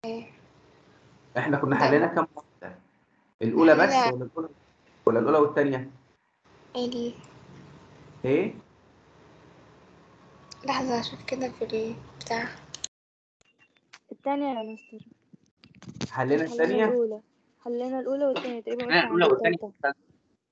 احنا كنا حلينا كام واحده الاولى بس حلينا- ولا الاولى ولا الاولى والثانيه ال... ايه لحظة أشوف كده في البتاع التانية يا مستر حلينا حلينا الثانيه الأولى حلينا الأولى والتانية تقريبا لا وقفنا الأولى عند والثانية التالتة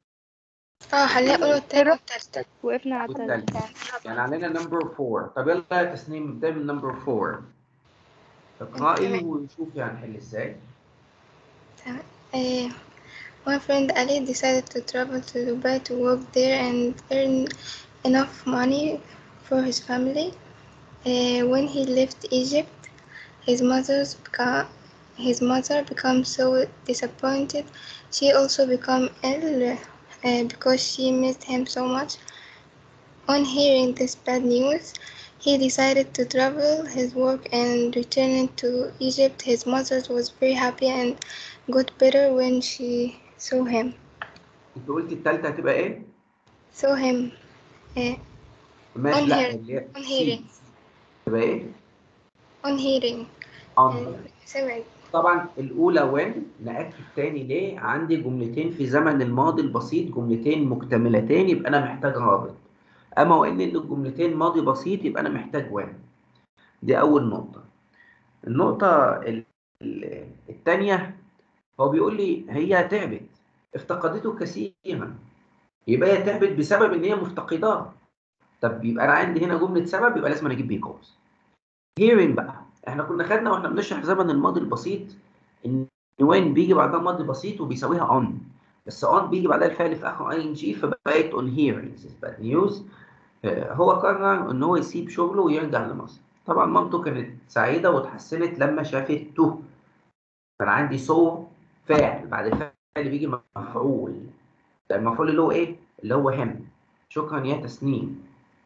اه حلينا الأولى والتانية والتالتة وقفنا على التالتة والثالثه يعني علينا نمبر 4 طب يلا يا تسنيم نبدا من نمبر 4 اقرأي تمام. ونشوف هنحل ازاي تمام. Uh, my friend Ali decided to travel to Dubai to work there and earn enough money for his family. Uh, when he left Egypt, his mother's become his mother became so disappointed. She also became ill uh, because she missed him so much. On hearing this bad news, he decided to travel his work and returning to Egypt. His mother was very happy and got better when she saw him. انت قلتي الثالثه هتبقى ايه Saw him. Uh, ماشي On لا hearing. اللي هي On سي. hearing. تبقى ايه on hearing. on Uh, سمعت. طبعا الاولى وين ناكد تاني ليه عندي جملتين في زمن الماضي البسيط جملتين مكتملتين يبقى انا محتاج رابط اما وان ان الجملتين ماضي بسيط يبقى انا محتاج وين دي اول نقطه النقطه ال- ال- التانية هو بيقول لي هي تعبت افتقدته كثيرا يبقى هي تعبت بسبب ان هي مفتقداه طب يبقى انا عندي هنا جمله سبب يبقى لازم أنا اجيب بيكوز hearing بقى احنا كنا خدنا واحنا بنشرح زمن الماضي البسيط ان وين بيجي بعدها ماضي بسيط وبيساويها on بس on بيجي بعدها الفعل في اخره اي ان جي فبقت on hearing this is bad news آه، هو قرر ان هو يسيب شغله ويرجع لمصر طبعا مامته كانت سعيده واتحسنت لما شافته فانا عندي سو فاعل بعد الفعل بيجي مفعول ده المفعول اللي هو ايه اللي هو هم شكرا يا تسنيم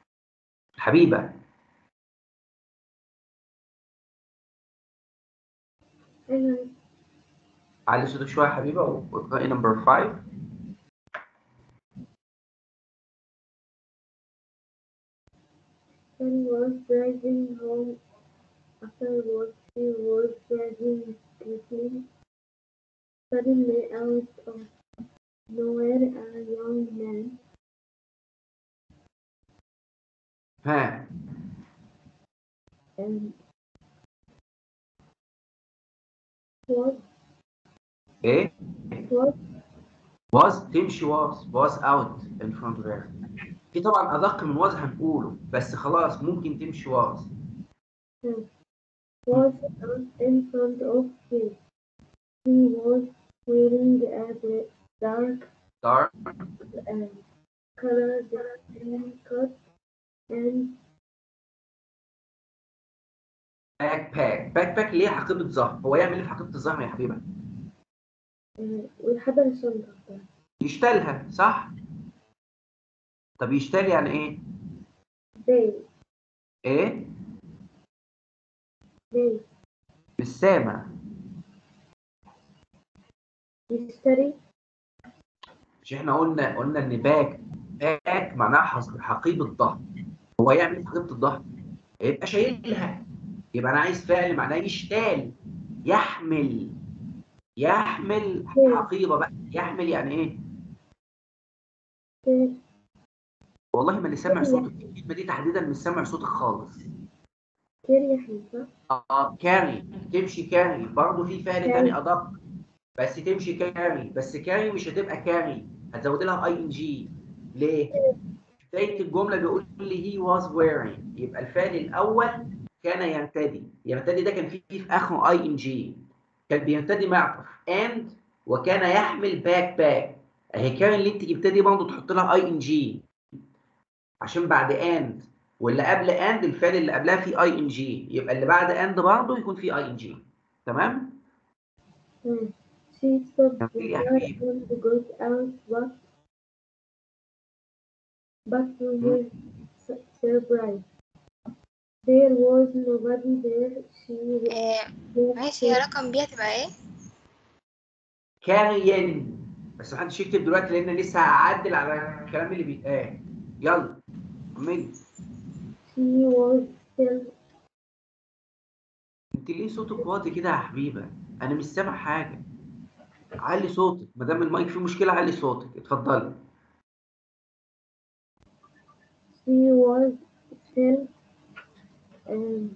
حبيبه علي صوتك شويه يا حبيبه واقرأي نمبر 5 Ken was driving home after work. He was driving quickly. Suddenly, out of nowhere, a young man ها and what ايه what was تمشي was was out in front of her في طبعا ادق من was هنقوله بس خلاص ممكن تمشي was was out in front of him. He was wearing a bla- dark dark and colored cut and backpack backpack ليه حقيبه ظهر هو يعمل ايه في حقيبه الظهر يا حبيبه uh, ويحضر الشنطة بتاعته. يشتلها صح طب يشتل يعني ايه They ايه they مش سامع يشتري مش احنا قلنا قلنا ان باك باك معناها حص- حقيبه ظهر هو يعمل ايه في حقيبه الظهر يبقى شايلها يبقى انا عايز فعل معناه يشتال يحمل يحمل حقيبه بقى يحمل يعني ايه كير والله ما اللي سامع صوتك الكلمه دي تحديدا مش سامع صوتك خالص كير يحيى صح؟ اه كاري تمشي كاري برضه في فعل كاري. تاني ادق بس تمشي كاري بس كاري مش هتبقى كاري هتزود لها اي ان جي ليه؟ بدايه الجمله بيقول لي هي واز wearing يبقى الفعل الاول كان يرتدي يرتدي ده كان فيه في اخره اي ان جي كان بيرتدي معطف and وكان يحمل باك باك اهي كاري اللي انت جبتها دي برضه تحط لها اي ان جي عشان بعد and واللي قبل and الفعل اللي قبلها فيه اي ان جي يبقى اللي بعد and برضه يكون فيه اي ان جي تمام Hmm. She stopped the جميل يا car حبيبي. and got out but but to her su- surprise there was nobody there she آه، moved ماشي هي رقم بي هتبقى ايه؟ كارين بس محدش يكتب دلوقتي لان لسه هعدل على الكلام اللي بيتقال يلا كملي she was still انت ليه صوتك واطي كده يا حبيبه انا مش سامع حاجه علي صوتك ما دام المايك فيه مشكله علي صوتك اتفضلي She was still um,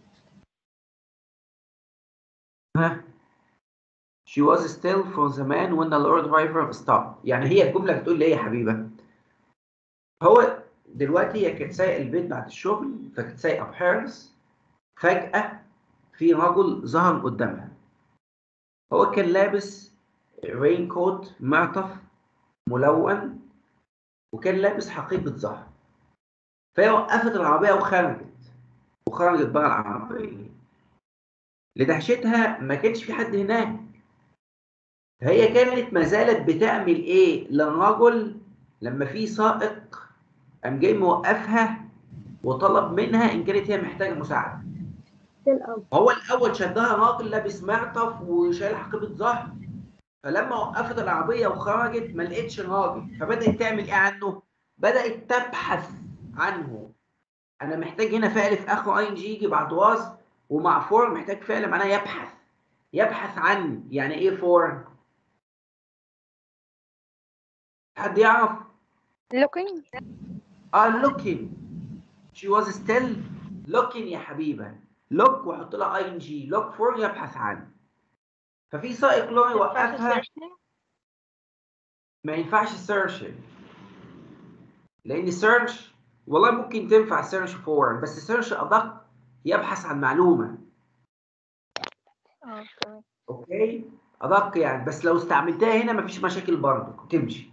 ها She was still for the man when the Lord driver stopped يعني هي الجمله بتقول لي ايه يا حبيبه هو دلوقتي هي كانت سايقه البيت بعد الشغل فكانت سايقه بحرص فجاه في رجل ظهر قدامها هو كان لابس رين كوت معطف ملون وكان لابس حقيبه زهر فهي وقفت العربيه وخرجت وخرجت بره العربيه لدهشتها ما كانش في حد هناك هي كانت ما زالت بتعمل ايه للرجل لما في سائق قام جاي موقفها وطلب منها ان كانت هي محتاجه مساعده still up. هو الاول شدها راجل لابس معطف وشايل حقيبه ظهر فلما وقفت العربيه وخرجت ما لقتش الراجل فبدات تعمل ايه عنه بدات تبحث عنه انا محتاج هنا فعل في اخره اي ان جي يجي بعد واز ومع فور محتاج فعل معناه يبحث يبحث عن يعني ايه فور حد يعرف looking اه looking she was still looking يا حبيبه look وحط لها اي ان جي look for يبحث عن ففي سائق لوري وقفها ما ينفعش search لان search والله ممكن تنفع search for بس search ادق يبحث عن معلومه اه تمام اوكي ادق يعني بس لو استعملتها هنا مفيش مشاكل برضه تمشي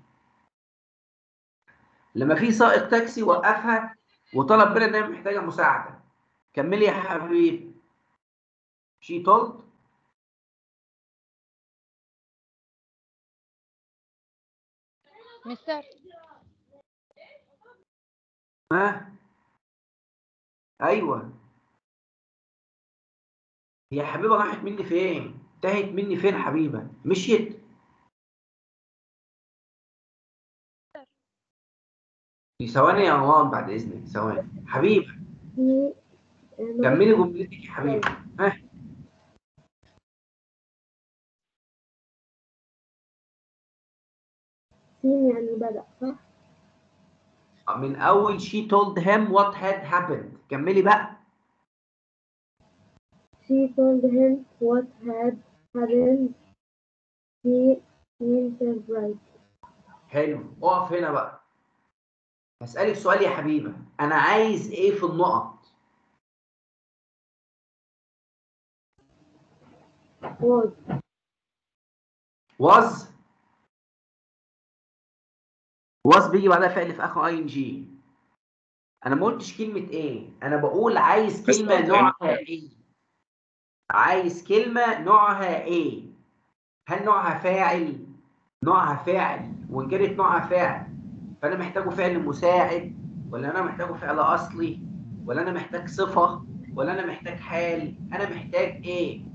لما في سائق تاكسي وقفها وطلب منها انها محتاجه مساعده كملي يا حبيبي she told مستر ها ايوه هي حبيبه راحت مني فين تاهت مني فين حبيبه مشيت دي ثواني يا روان بعد اذنك ثواني حبيبه He uh, كملي جملتك يا حبيبي ها seen يعني بدأ صح؟ من اول she told him what had happened كملي بقى She told him what had happened. He seemed surprised. حلو اقف هنا بقى هسألك سؤال يا حبيبة أنا عايز إيه في النقط؟ Was was was بيجي بعدها فعل في آخر اي ان جي أنا ما قلتش كلمة إيه؟ أنا بقول عايز كلمة بس- نوعها إيه؟ عايز كلمة نوعها إيه؟ هل نوعها فاعل؟ نوعها فاعل وإن كانت نوعها فاعل فأنا محتاجه فعل مساعد ولا أنا محتاجه فعل أصلي ولا أنا محتاج صفة ولا أنا محتاج حال؟ أنا محتاج إيه؟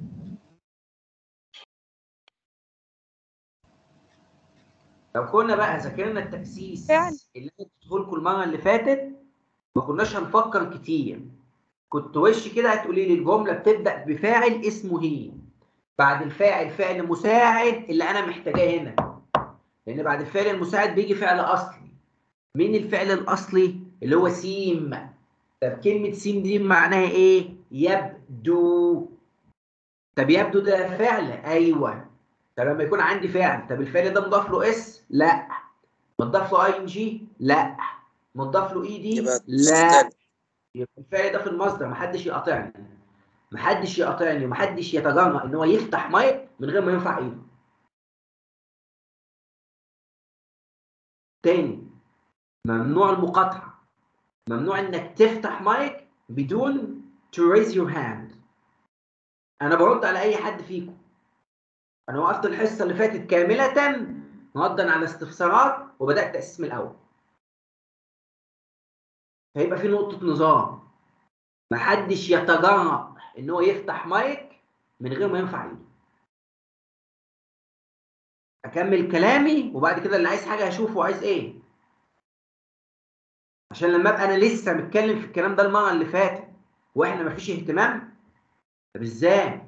لو كنا بقى ذاكرنا التأسيس فعلا. اللي انا اديته لكم المره اللي فاتت ما كناش هنفكر كتير كنت وش كده هتقولي لي الجمله بتبدا بفاعل اسمه هي بعد الفاعل فعل مساعد اللي انا محتاجاه هنا لان بعد الفعل المساعد بيجي فعل اصلي مين الفعل الاصلي اللي هو سيم طب كلمه سيم دي معناها ايه يبدو طب يبدو ده فعل ايوه طب لما يكون عندي فعل طب الفعل ده مضاف له اس لا مضاف له اي ان جي لا مضاف له اي دي يبقى لا تستنى. يبقى الفعل ده في المصدر محدش يقاطعني محدش يقاطعني ومحدش يتجرأ ان هو يفتح مايك من غير ما يرفع ايده تاني ممنوع المقاطعة ممنوع انك تفتح مايك بدون to raise your hand انا برد على اي حد فيكم انا وقفت الحصه اللي فاتت كامله ردا على استفسارات وبدات تاسيس من الاول فيبقى في نقطه نظام محدش يتجرأ ان هو يفتح مايك من غير ما ينفع ايده اكمل كلامي وبعد كده اللي عايز حاجه هشوفه عايز ايه عشان لما ابقى انا لسه متكلم في الكلام ده المره اللي فاتت واحنا مفيش اهتمام طب ازاي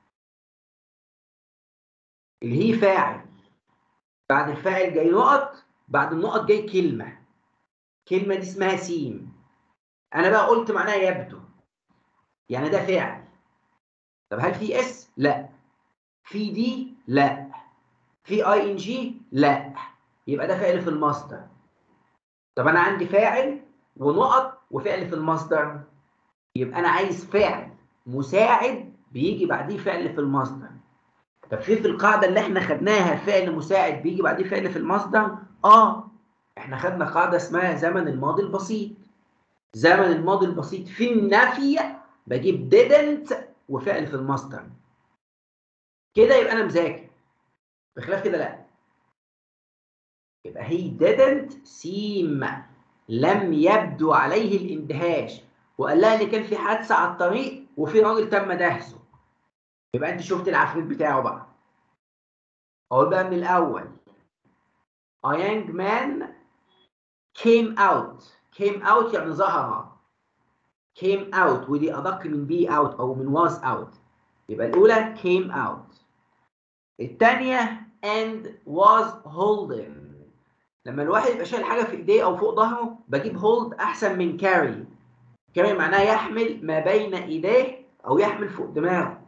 اللي هي فاعل بعد الفاعل جاي نقط بعد النقط جاي كلمه كلمه دي اسمها سين انا بقى قلت معناها يبدو يعني ده فعل طب هل في اس لا في دي لا في اي ان جي لا يبقى ده فعل في المصدر طب انا عندي فاعل ونقط وفعل في المصدر يبقى انا عايز فعل مساعد بيجي بعديه فعل في المصدر طب في في القاعده اللي احنا خدناها فعل مساعد بيجي بعديه فعل في المصدر اه احنا خدنا قاعده اسمها زمن الماضي البسيط زمن الماضي البسيط في النفي بجيب didn't وفعل في المصدر كده يبقى انا مذاكر بخلاف كده لا يبقى هي didn't seem لم يبدو عليه الاندهاش وقال لها ان كان في حادثه على الطريق وفي راجل تم دهسه يبقى انت شفت العفريت بتاعه بقى اقول بقى من الاول a young man came out came out يعني ظهر came out ودي ادق من be out او من was out يبقى الاولى came out الثانيه and was holding لما الواحد يبقى شايل حاجه في ايديه او فوق ظهره بجيب hold احسن من carry carry معناه يحمل ما بين ايديه او يحمل فوق دماغه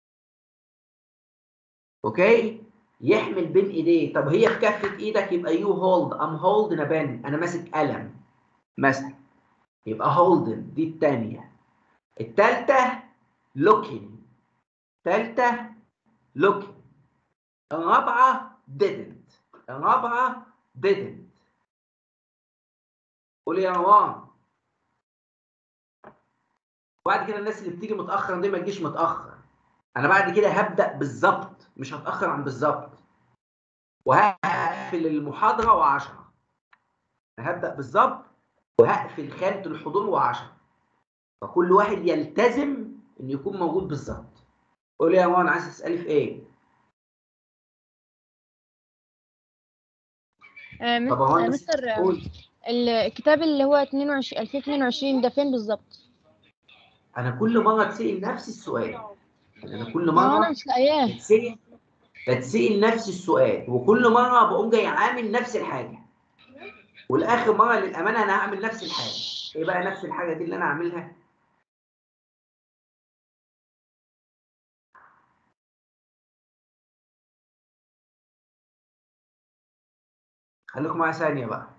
اوكي يحمل بين ايديه طب هي في كفه ايدك يبقى يو هولد ام هولد بن انا ماسك قلم مثلا يبقى هولدن دي الثانيه الثالثه looking الثالثه looking الرابعه didn't الرابعه didn't قول يا روان وبعد كده الناس اللي بتيجي متاخر دي ما تجيش متاخر انا بعد كده هبدا بالظبط مش هتاخر عن بالظبط وهقفل المحاضره و10 هبدا بالظبط وهقفل خانه الحضور و10 فكل واحد يلتزم ان يكون موجود بالظبط قول لي يا روان عايز تسالي في ايه آه، مس- طب هو آه، أنت مستر آه، قول الكتاب اللي هو 22 2022 ده فين بالظبط؟ انا كل مره اتسال نفس السؤال يعني انا كل ما هو انا مره مش لاقياه بتسال بتسال نفس السؤال وكل مره بقوم جاي عامل نفس الحاجه والاخر مره للامانه انا هعمل نفس الحاجه ايه بقى نفس الحاجه دي اللي انا هعملها خليكم معايا ثانيه بقى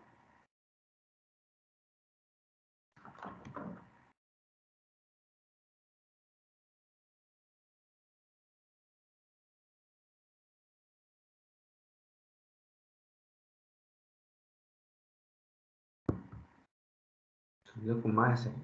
خليكم معايا ثانيه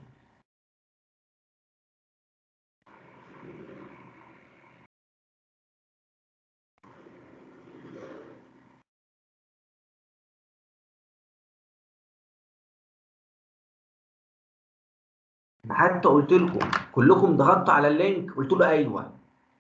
حتى قلت لكم كلكم ضغطتوا على اللينك قلت له ايوه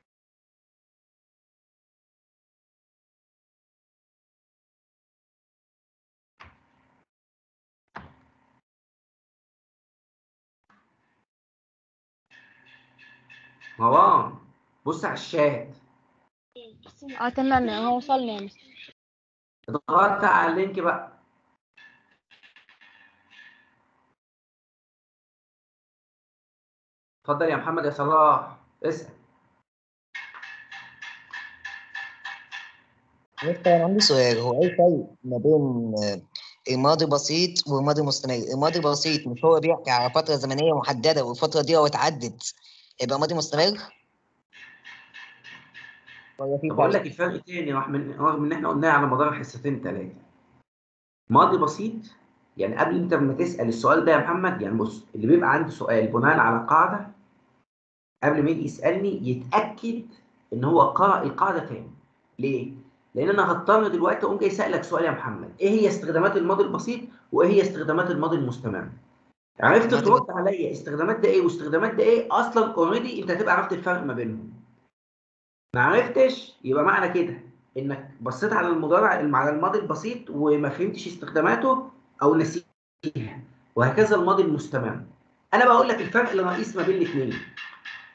مروان بص على الشات اه تمام هو وصلني يا مستر ضغطت على اللينك بقى اتفضل يا محمد يا صلاح اسال مستر انا عندي سؤال هو ايه الفرق ما بين آه، الماضي بسيط والماضي مستمر الماضي بسيط مش هو بيحكي على فترة زمنية محددة والفترة دي لو اتعدت يبقى ماضي مستمر ولا في طب اقول فرق لك الفرق تاني رغم ان رغم ان احنا قلناه على مدار حصتين ثلاثه ماضي بسيط يعني قبل انت ما تسال السؤال ده يا محمد يعني بص اللي بيبقى عنده سؤال بناء على قاعده قبل ما يجي يسالني يتاكد ان هو قرأ القاعده تاني ليه؟ لان انا هضطر دلوقتي اقوم جاي اسالك سؤال يا محمد ايه هي استخدامات الماضي البسيط وايه هي استخدامات الماضي المستمر؟ عرفت الماضي ترد عليا استخدامات ده ايه واستخدامات ده ايه اصلا اوريدي انت هتبقى عرفت الفرق ما بينهم ما عرفتش يبقى معنى كده انك بصيت على المضارع على الماضي البسيط وما فهمتش استخداماته او نسيها وهكذا الماضي المستمر انا بقول لك الفرق الرئيسي ما بين الاثنين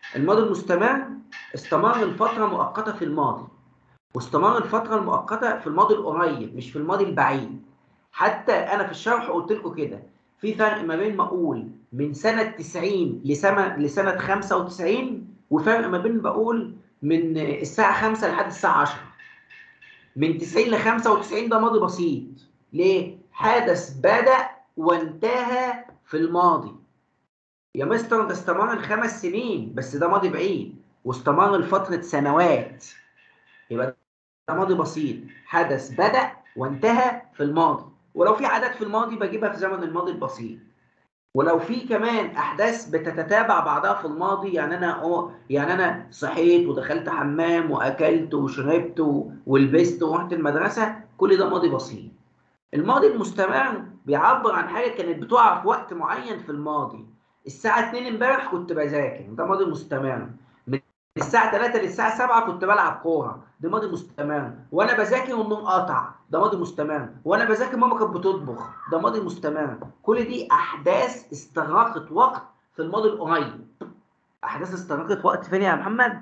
الماضي المستمر استمر لفتره مؤقته في الماضي واستمر الفتره المؤقته في الماضي القريب مش في الماضي البعيد حتى انا في الشرح قلت لكم كده في فرق ما بين ما اقول من سنه 90 لسنه لسنه 95 وفرق ما بين بقول من الساعه 5 لحد الساعه 10 من 90 ل 95 ده ماضي بسيط ليه حدث بدا وانتهى في الماضي يا مستر ده استمر الخمس سنين بس ده ماضي بعيد واستمر لفتره سنوات يبقى ده ماضي بسيط حدث بدا وانتهى في الماضي ولو في عادات في الماضي بجيبها في زمن الماضي البسيط ولو في كمان احداث بتتتابع بعضها في الماضي يعني انا أو يعني انا صحيت ودخلت حمام واكلت وشربت و- ولبست ورحت المدرسه كل ده ماضي بسيط الماضي المستمر بيعبر عن حاجه كانت بتقع في وقت معين في الماضي الساعه 2 امبارح كنت بذاكر ده ماضي مستمر من الساعه 3 للساعه 7 كنت بلعب كوره ده ماضي مستمر وانا بذاكر والنوم قطع ده ماضي مستمر وانا بذاكر ماما كانت بتطبخ ده ماضي مستمر كل دي احداث استغرقت وقت في الماضي القريب احداث استغرقت وقت فين يا محمد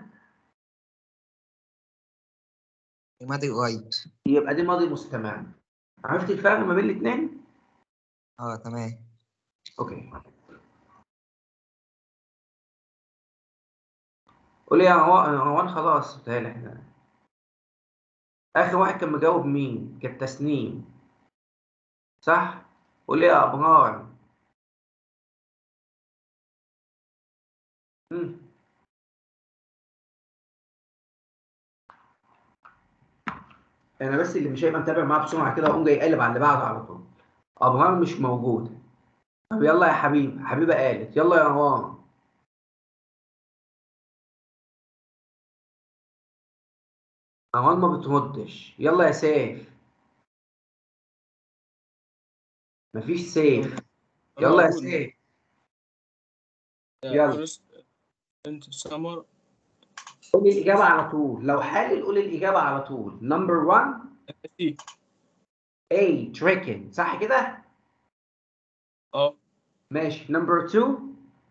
الماضي قريب يبقى دي ماضي مستمر عرفت الفرق ما بين الاثنين اه تمام اوكي قول لي يا روان روان خلاص بتهيألي احنا اخر واحد كان مجاوب مين كانت تسنيم صح قول لي يا ابرار مم. انا بس اللي مش هيبقى متابع معاه بسرعه كده اقوم جاي قالب على اللي بعده على طول ابرار مش موجود طب يلا يا حبيب حبيبه قالت يلا يا روان روان ما بتردش يلا يا سيف مفيش سيف يلا يا سيف يلا. انت سمر قول لي الإجابة على طول لو حالل قول الإجابة على طول نمبر 1 سي A tricking صح كده؟ اه ماشي نمبر 2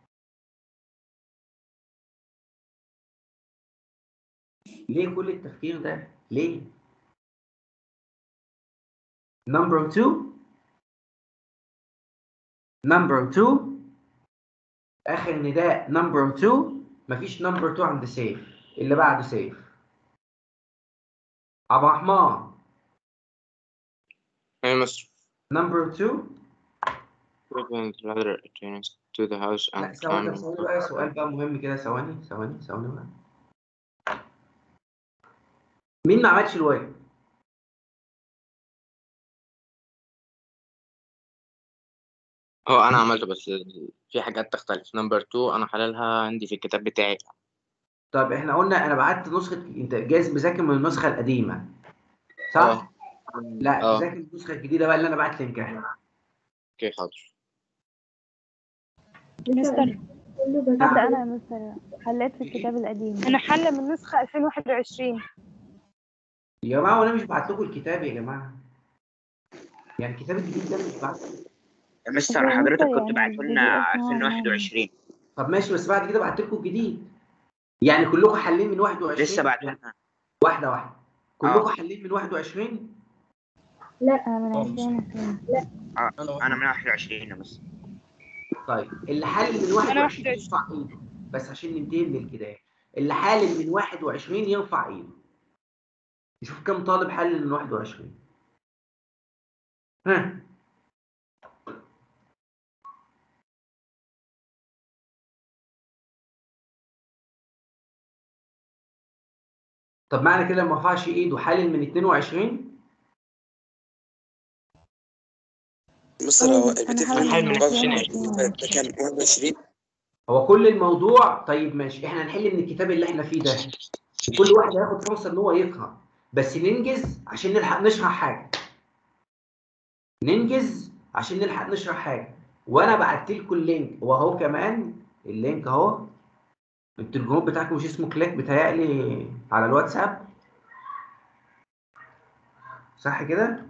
ليه كل التفكير ده؟ ليه؟ نمبر 2 نمبر 2 آخر نداء نمبر 2 مفيش نمبر 2 عند سيف اللي بعده سيف عبد الرحمن I must نمبر 2 open the ladder attendants to the house لا and ثواني climb. ثواني بقى سؤال بقى مهم كده ثواني ثواني ثواني بقى مين ما عملش الواجب؟ هو أنا عملته بس في حاجات تختلف نمبر 2 أنا حللها عندي في الكتاب بتاعي طب احنا قلنا انا بعت نسخة انت جايز مذاكر من النسخة القديمة صح؟ اه لا اه ذاكر النسخة الجديدة بقى اللي انا بعت لينكها اوكي حاضر مستر كله بس هبدأ أنا يا مستر حليت في الكتاب القديم أنا حل من نسخة 2021 يا جماعة وانا مش بعت لكم الكتاب يا جماعة يعني الكتاب الجديد ده مش بعت يا مستر مستر حضرتك كنت يعني بعته لنا البي دي إف نوعاً ما. 2021 طب ماشي بس بعد كده بعت لكم الجديد يعني كلكم حالين من 21 لسه بعته لنا واحدة واحدة كلكم حالين من 21 أنا من اه 2020 انا أنا من 21 بس طيب اللي حالل من 21 يرفع ايده بس عشان ننتهي من الكتاب اللي حالل من 21 يرفع ايده نشوف كم طالب حلل من 21 ها طب معنى كده ما رفعش ايده حالل من 22 مستر هو أنا بتفرق حالل حل من من 2020 ده كان 21 هو كل الموضوع طيب ماشي احنا هنحل من الكتاب اللي احنا فيه ده كل واحد هياخد فرصه ان هو يقرا بس ننجز عشان نلحق نشرح حاجه ننجز عشان نلحق نشرح حاجه وانا بعت لكم اللينك وهو كمان اللينك اهو انتوا الجروب بتاعكم مش اسمه كليك بيتهيألي على الواتساب صح كده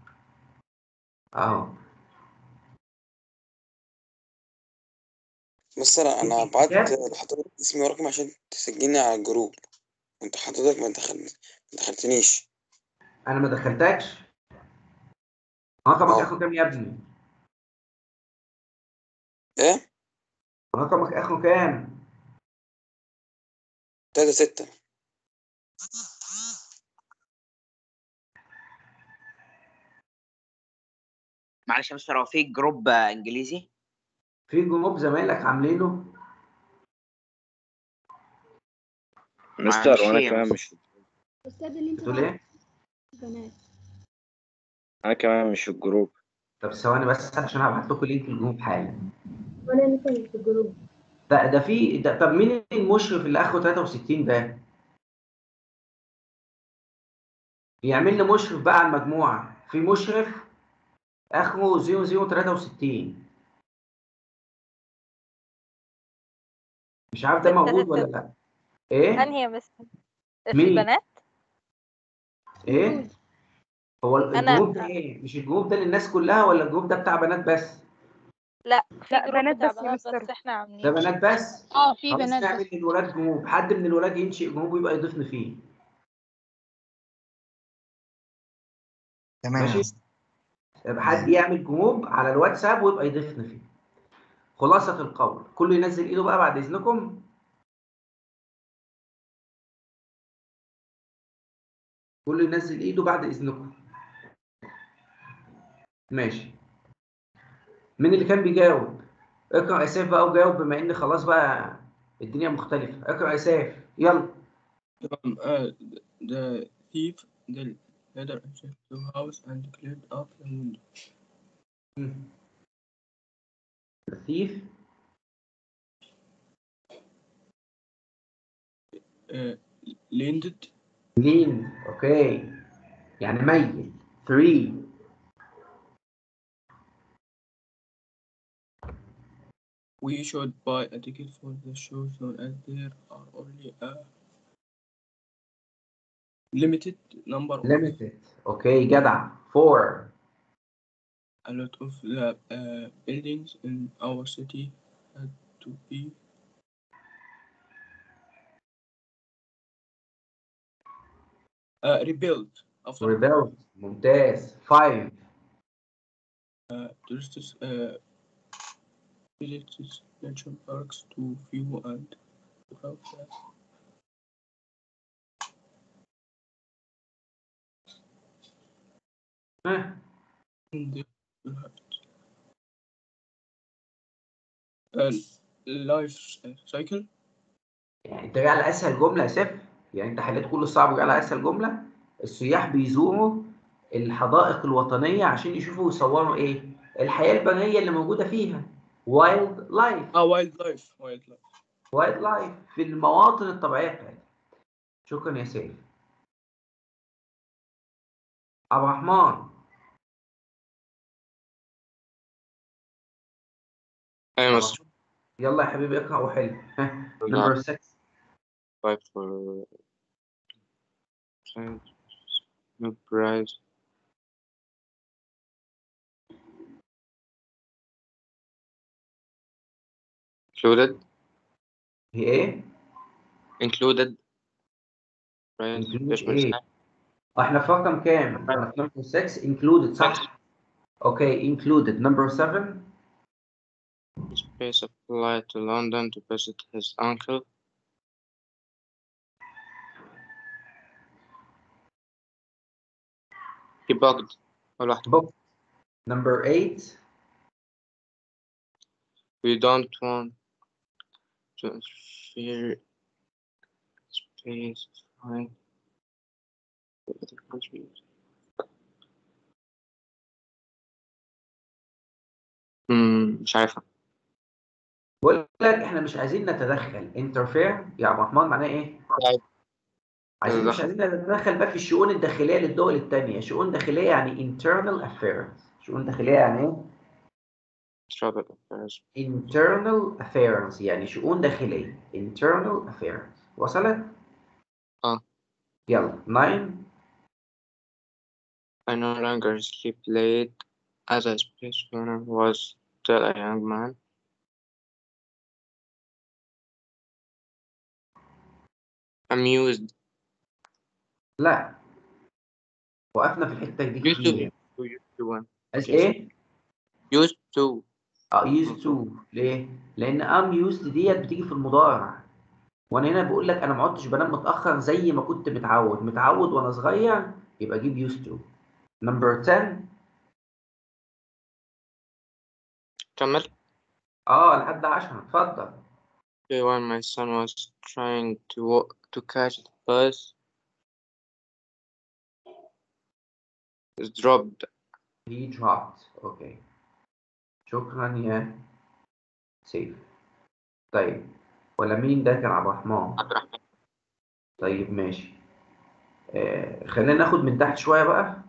اهو مستر انا في بعت كتاب؟ لحضرتك اسمي ورقم عشان تسجلني على الجروب وانت حضرتك ما دخل ما دخلتنيش انا ما دخلتكش رقمك اه اخره كام يا ابني ايه رقمك اخره كام تلاتة ستة معلش يا مستر هو في جروب آه، انجليزي في جروب زمايلك عاملينه مستر معلش وانا يا كمان مستر. مش أستاذ اللي أنت بتقول ايه بنات انا كمان مش في الجروب طب ثواني بس عشان هبعت لكم لينك الجروب حالا وأنا لسه مش في الجروب ده ده في ده طب مين المشرف اللي اخره 63 ده يعمل لي مشرف بقى على المجموعه في مشرف اخره 0063 مش عارف ده موجود ولا لا ايه انهي بس في مين؟ البنات ايه هو أنا- الجروب ده ايه مش الجروب ده للناس كلها ولا الجروب ده بتاع بنات بس لا في لا، جروب بنات بتاع بس يا بنات مستر. بس احنا عاملين ده بنات بس اه في خلاص بنات نعمل بس للولاد جروب حد من الولاد ينشئ جروب ويبقى يضيفني فيه تمام ماشي يبقى حد يعمل جروب على الواتساب ويبقى يضيفني فيه خلاصة القول كله ينزل ايده بقى بعد اذنكم كله ينزل ايده بعد اذنكم ماشي مين اللي كان بيجاوب اقرا اساف بقى وجاوب بما ان خلاص بقى الدنيا مختلفة اقرا اساف يلا تمام آه the thief the ladder entered the house and cleared up the window الثيف uh, landed لين اوكي يعني ميت 3 we should buy a ticket for the show soon as there are only a limited number of limited اوكي جدع 4 a lot of the uh, buildings in our city had to be uh, rebuilt after rebelled ممتاز 5 uh, tourists uh, visited nature parks to view and photograph the ها in the uh, life cycle يعني انت جاي على اسهل جمله يا سيف يعني انت حليت كل الصعب وجاي على اسهل جمله السياح بيزوروا الحدائق الوطنيه عشان يشوفوا ويصوروا ايه الحياه البريه اللي موجوده فيها وايلد لايف ah wildlife wildlife وايلد لايف في المواطن الطبيعيه بتاعتها شكرا يا سيف عبد الرحمن ايوه مستر يلا يا حبيبي اقرا وحل ها نمبر 6 five for no price included هي ايه؟ included price Include يشمل إيه؟ سعر. احنا في رقم كام؟ احنا في نمبر 6 included صح؟ اوكي included number 7 Space a flight to London to visit his uncle. He booked أول واحدة. book number 8 We don't want to interfere space flight to other countries. مم، مش عارفة بقول لك احنا مش عايزين نتدخل interfere يا عبد الرحمن معناه ايه؟ طيب. عايزين مش نتدخل. عايزين نتدخل بقى في الشؤون الداخليه للدول الثانيه، شؤون داخليه يعني internal affairs، شؤون داخليه يعني ايه؟ travel affairs internal affairs يعني شؤون داخليه internal affairs وصلت؟ اه يلا 9 I no longer sleep late as a space runner was still a young man. amused لا وقفنا في الحته دي used كتير to يعني. used to one عايز ايه؟ used to اه used to ليه؟ لان am used ديت بتيجي في المضارع وانا هنا بقول لك انا ما عدتش بنام متاخر زي ما كنت متعود متعود وانا صغير يبقى اجيب used to نمبر 10 كمل اه لحد 10 اتفضل Okay, when my son was trying to walk, to catch the bus, was dropped. he dropped اوكي شكرا يا سيف طيب ولا مين ده كان عبد الرحمن طيب ماشي آه خلينا ناخد من تحت شويه بقى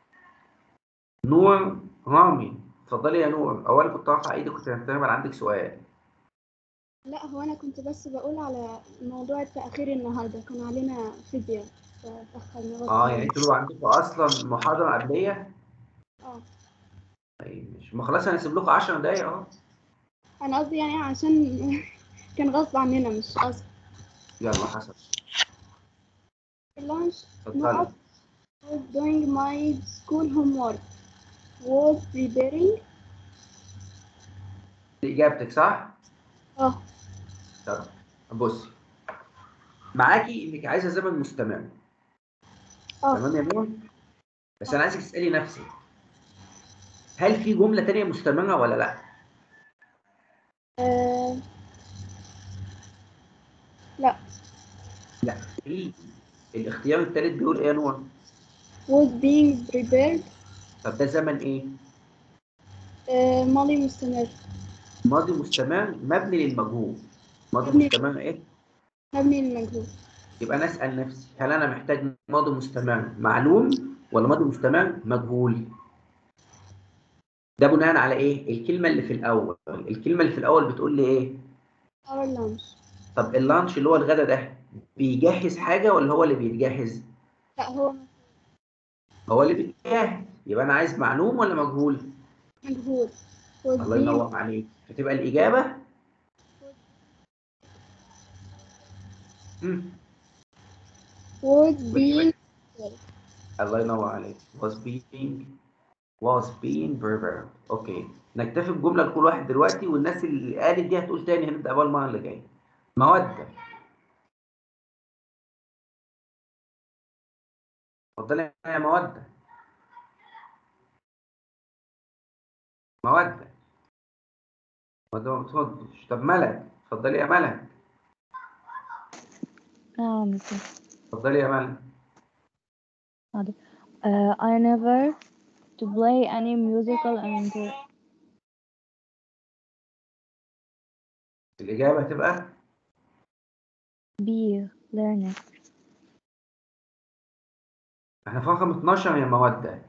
نور رامي اتفضلي يا نور اولا كنت رافع ايدي كنت هتعمل عندك سؤال لا هو انا كنت بس بقول على موضوع التأخير النهارده كان علينا فيزياء فتأخرنا غصب اه يعني عني. انتوا عندكم اصلا محاضره قبليه اه طيب ماشي ما خلاص هنسيب لكم 10 دقايق اهو انا قصدي يعني عشان كان غصب عننا مش قصد يلا حسب اللانش اتفضلي نقط was doing my school homework was preparing دي اجابتك صح؟ اه طب بصي معاكي انك عايزه زمن مستمر اه تمام يا نور بس انا عايزك تسالي نفسك هل في جمله تانية مستمره ولا لا؟ آه، لا لا في الاختيار الثالث بيقول ايه يا نور؟ was being prepared طب ده زمن ايه؟ آه، ماضي مستمر ماضي مستمر مبني للمجهول ماضي مبني- مستمر ايه؟ مبني للمجهول يبقى انا اسال نفسي هل انا محتاج ماضي مستمر معلوم ولا ماضي مستمر مجهول؟ ده بناء على ايه؟ الكلمه اللي في الاول، الكلمه اللي في الاول بتقول لي ايه؟ our lunch طب اللانش اللي هو الغدا ده بيجهز حاجه ولا هو اللي بيتجهز؟ لا هو هو اللي بيتجهز يبقى انا عايز معلوم ولا مجهول؟ مجهول was الله being ينور عليك فتبقى الاجابه مم. was being الله ينور عليك was being was being prepared اوكي نكتفي بجمله لكل واحد دلوقتي والناس اللي قالت دي هتقول تاني هنبدا بقى المره اللي جايه موده اتفضلي يا موده موده موده ما بتردش طب ملك اتفضلي يا ملك اه مثل اتفضلي يا ملك هذا uh, I never to play any musical and الاجابه هتبقى be learning احنا في رقم 12 يا موده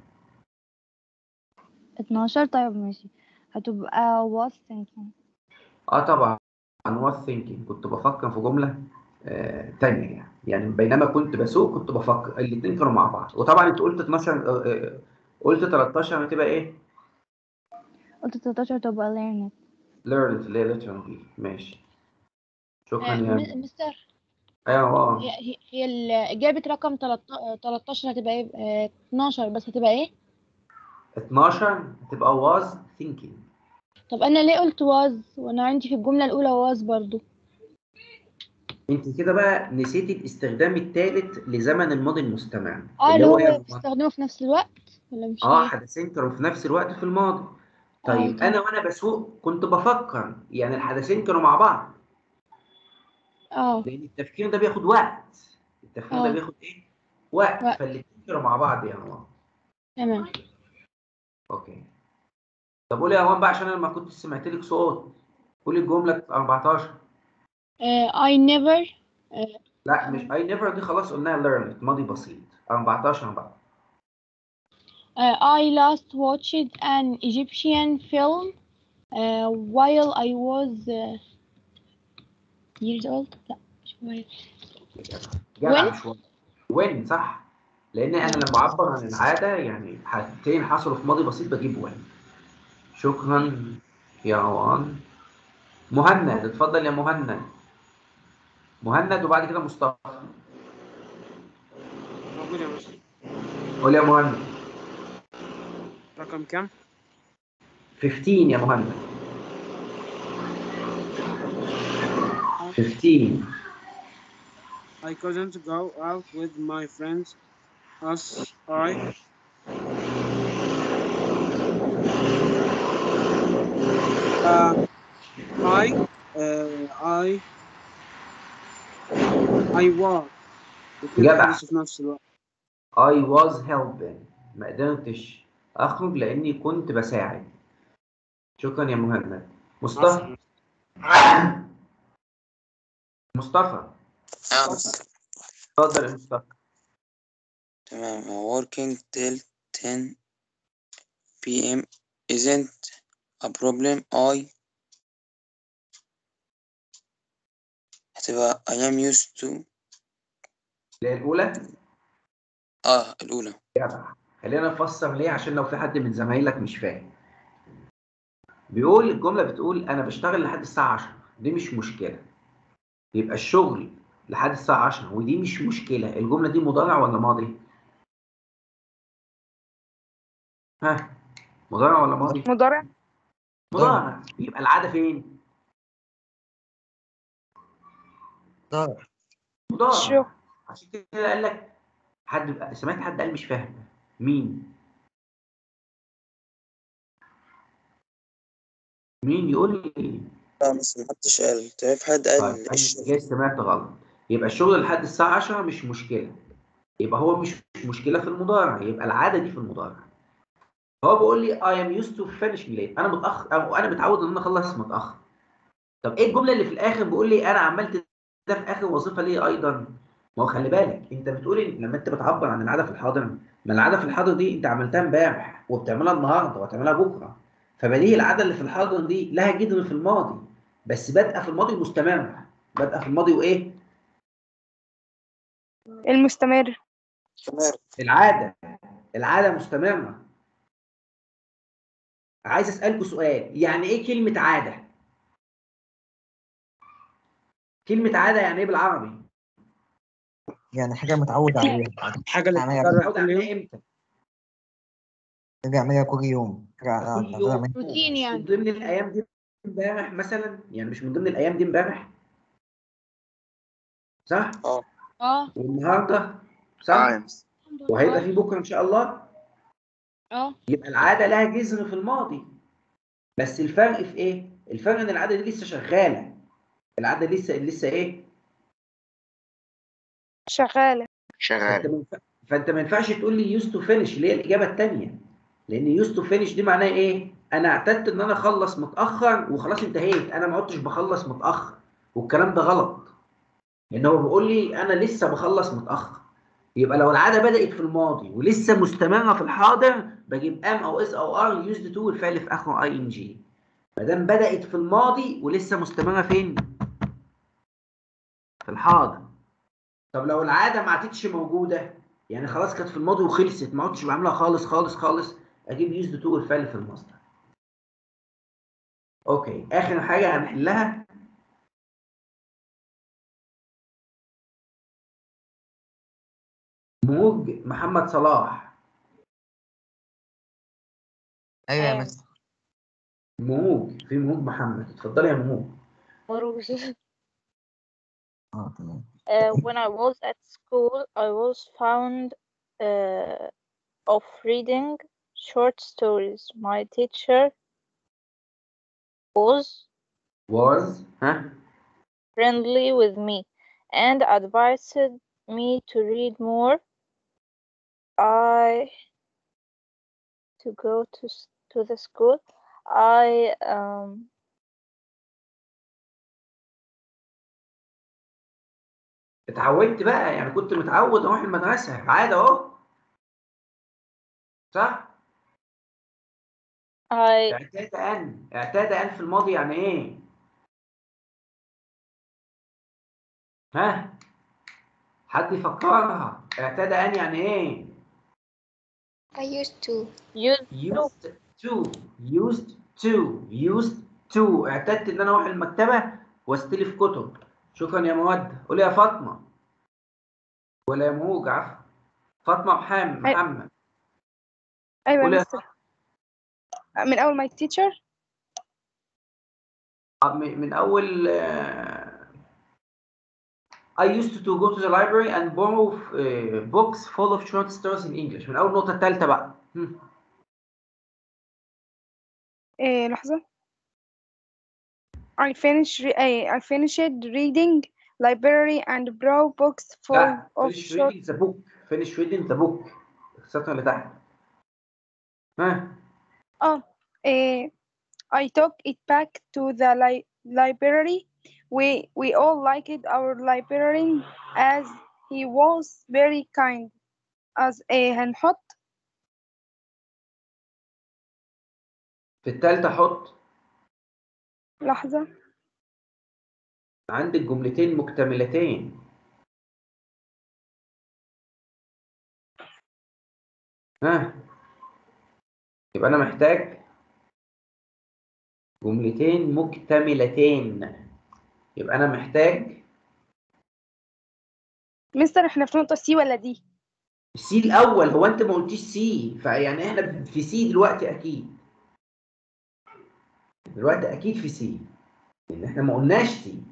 12 طيب ماشي هتبقى was thinking اه طبعا was thinking كنت بفكر في جملة آه تانية يعني يعني بينما كنت بسوق كنت بفكر الاتنين كانوا مع بعض وطبعا انت قلت 12 آه آه، قلت 13 هتبقى ايه؟ قلت 13 تبقى learning learned اللي هي literal دي ماشي شكرا يا م- مستر ايوه اه هي هي- هي ال- إجابة رقم 13 هتبقى إيه؟ آه، 12 بس هتبقى إيه؟ 12 هتبقى was thinking طب أنا ليه قلت was وأنا عندي في الجملة الأولى was برضو انت كده بقى نسيتي الاستخدام الثالث لزمن الماضي المستمر اه اللي اللي هو هو ايه يا ماما؟ بتستخدمه في نفس الوقت ولا مش اه إيه؟ حدثين كانوا في نفس الوقت في الماضي طيب تمام. انا وانا بسوق كنت بفكر يعني الحدثين كانوا مع بعض اه لان التفكير ده بياخد وقت التفكير ده آه. بياخد ايه وقت وقت. فالاتنين كانوا مع بعض يا هوان تمام اوكي طب قولي يا هوان بقى عشان انا ما كنتش سمعت لك صوت قولي الجمله 14 آه، I never آه، لا مش اي نيفر دي خلاص قلناها learned ماضي بسيط 14 بقى آه، I last watched an Egyptian film آه، while I was آه، years old لا مش while جدع When؟ شويه وين صح لان انا لما اعبر عن العاده يعني حاجتين حصلوا في ماضي بسيط بجيب وين شكرا يا هوان مهند اتفضل يا مهند مهند وبعد كده مصطفى موجود يا مستر قول يا مهند رقم كام 15 يا مهند 15 I couldn't go out with my friends as I uh, I uh, I I was جدع. بس في نفس الوقت I was helping ما قدرتش اخرج لاني كنت بساعد شكرا يا مهند مصطفى مصطفى اه مستر اتفضل يا مصطفى تمام working till 10 p.m. isn't a problem I هتبقى I am used to اللي هي الاولى اه الأولى جدع خلينا نفسر ليه عشان لو في حد من زمايلك مش فاهم بيقول الجمله بتقول انا بشتغل لحد الساعه 10 دي مش مشكله يبقى الشغل لحد الساعه 10 ودي مش مشكله الجمله دي مضارع ولا ماضي ها مضارع ولا ماضي مضارع مضارع يبقى العاده فين ضارع مضارع عشان كده قال لك حد سمعت حد قال مش فاهم مين مين يقول لي لا بس محدش قال تعرف حد قال طيب أنا الشغل جاي سمعت غلط يبقى الشغل لحد الساعة 10 مش مشكلة يبقى هو مش مش مشكلة في المضارع يبقى العادة دي في المضارع هو بيقول لي I am used to finish late أنا متأخر أو أنا متعود إن أنا أخلص متأخر طب إيه الجملة اللي في الآخر بيقول لي أنا عملت ده في آخر وظيفة ليه أيضا ما هو خلي بالك أنت بتقول إن لما أنت بتعبر عن العادة في الحاضر ما العادة في الحاضر دي أنت عملتها امبارح وبتعملها النهاردة وهتعملها بكرة فبديهي العادة اللي في الحاضر دي لها جذر في الماضي بس بادئة في الماضي مستمرة بادئة في الماضي وإيه؟ المستمر مستمر العادة العادة مستمرة عايز أسألكوا سؤال يعني إيه كلمة عادة؟ كلمة عادة يعني إيه بالعربي؟ يعني حاجة متعود عليها حاجة اللي يعني بتتكرر متعود كل عليها يوم إمتى؟ حاجة أعملها كل يوم حاجة كل يوم أعملها روتين مش يعني من ضمن الأيام دي امبارح مثلا يعني مش من ضمن الأيام دي امبارح صح؟ اه اه والنهارده صح؟ اه وهيبقى في بكرة إن شاء الله اه يبقى العادة لها جذر في الماضي بس الفرق في ايه؟ الفرق ان العادة دي لسه شغالة العادة لسه لسه ايه؟ شغالة فانت شغال ما ينفع- فانت ما ينفعش تقول لي يوز تو فينش اللي هي الإجابة التانية لأن يوز تو فينش دي معناها ايه؟ أنا اعتدت إن أنا أخلص متأخر وخلاص انتهيت أنا ما عدتش بخلص متأخر والكلام ده غلط لأن هو بيقول لي أنا لسه بخلص متأخر يبقى لو العادة بدأت في الماضي ولسه مستمرة في الحاضر بجيب ام او اس او ار يوزد تو والفعل في اخره اي ان جي ما دام بدأت في الماضي ولسه مستمرة فين؟ في الحاضر طب لو العادة ما عادتش موجودة يعني خلاص كانت في الماضي وخلصت ما عدتش بعملها خالص خالص خالص اجيب يوزد تو والفعل في المصدر اوكي اخر حاجة هنحلها موج محمد صلاح أيوة يا أيوة. مستر موج في موج محمد اتفضلي يا موج اه تمام Uh, when I was at school, I was fond uh, of reading short stories. My teacher was was ها friendly with me and advised me to read more. I to go to s- to the school. I um اتعودت بقى يعني كنت متعود اروح المدرسة عادة اهو صح؟ I اعتاد ان اعتاد ان في الماضي يعني ايه؟ ها؟ حد يفكرها اعتاد ان يعني ايه؟ I used to used used to used to used to اعتدت ان انا اروح المكتبة واستلف كتب شكرا يا مودة قولي يا فاطمة ولا يا موج عفوا فاطمة محمد أي- محمد أيوة قولي يا يا مستر من أول my teacher آه، من من أول آه، I used to go to the library and borrow uh, books full of short stories in English من أول النقطة الثالثة بقى هم. إيه لحظة I finished re- إيه I finished reading library and borrow books full لا of finish short reading the book finish reading the book السطر اللي تحت ها oh إيه I took it back to the li- library we we all liked our librarian as he was very kind as إيه هنحط في الثالثة حط لحظة عندك جملتين مكتملتين ها يبقى أنا محتاج جملتين مكتملتين يبقى أنا محتاج مستر احنا في نقطة سي ولا دي سي الأول هو أنت ما قلتيش سي فيعني إحنا في سي دلوقتي أكيد دلوقتي أكيد في سي لأن إحنا ما قلناش سي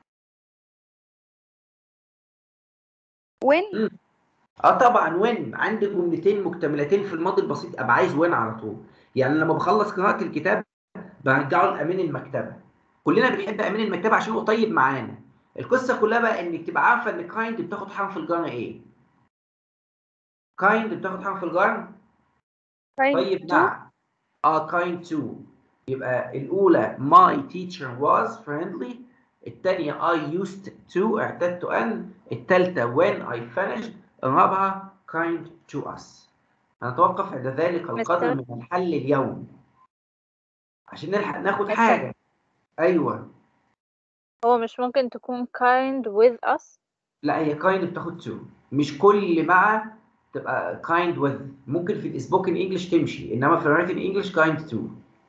وين اه طبعا وين عندي جملتين مكتملتين في الماضي البسيط ابقى عايز وين على طول يعني لما بخلص قراءه الكتاب برجعه لامين المكتبه كلنا بنحب امين المكتبه عشان هو طيب معانا القصه كلها بقى انك تبقى عارفه ان كايند بتاخد حرف الجر ايه كايند بتاخد حرف الجر طيب نعم اه كايند تو يبقى الاولى my teacher was friendly الثانيه I used to اعتدت ان الثالثه when I finished الرابعه kind to us هنتوقف عند ذلك القدر من الحل اليوم عشان نلحق ناخد مستر. حاجه ايوه هو مش ممكن تكون kind with us لا هي kind بتاخد to مش كل مع تبقى kind with ممكن في السبوكن انجلش تمشي انما في الرايتن انجلش kind to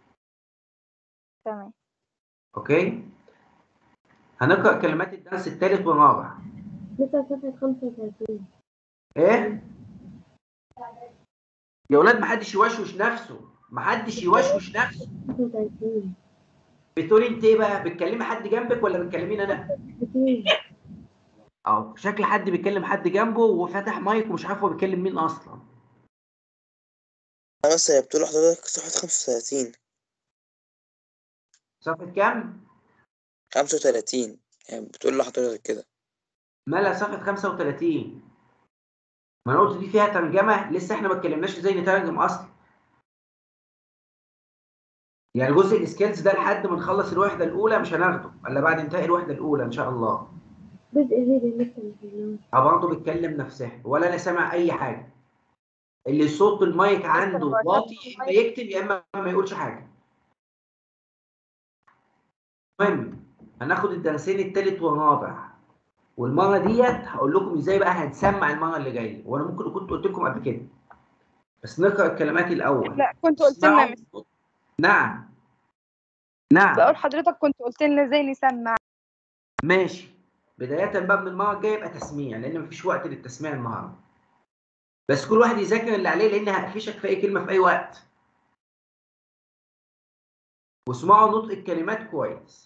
تمام اوكي هنقرا كلمات الدرس الثالث والرابع لسه صفحة خمسة وثلاثين ايه يا ولاد محدش يوشوش نفسه محدش يوشوش نفسه خمسة وثلاثين بتقولي انت ايه بقى بتكلمي حد جنبك ولا بتكلميني انا اثنين اه شكل حد بيكلم حد جنبه وفاتح مايك ومش عارف هو بيكلم مين اصلا بس هي بتقول لحضرتك صفحة خمسة وثلاثين صفحه كام خمسة وثلاثين يعني بتقول لحضرتك كده مالها صفحه 35 ما انا قلت دي فيها ترجمه لسه احنا ما اتكلمناش ازاي نترجم اصلا يعني جزء السكيلز ده لحد ما نخلص الوحده الاولى مش هناخده الا بعد انتهاء الوحده الاولى ان شاء الله جزء فيديو لسه مش هنعمل. اه برضه بتكلم نفسها ولا انا سامع اي حاجه اللي صوت المايك عنده هو واطي صوت يا اما المايك- يكتب يا اما ما يقولش حاجه المهم هناخد الدرسين التالت والرابع والمره ديت هقول لكم ازاي بقى هنسمع المره اللي جايه وانا ممكن كنت قلت لكم قبل كده بس نقرا الكلمات الاول لا كنت قلت لنا اسمعوا. مس- نعم نعم بقول حضرتك كنت قلت لنا ازاي نسمع ماشي بداية بقى من المرة الجاية يبقى تسميع لأن مفيش وقت للتسميع النهاردة. بس كل واحد يذاكر اللي عليه لأن هقفشك في أي كلمة في أي وقت. واسمعوا نطق الكلمات كويس.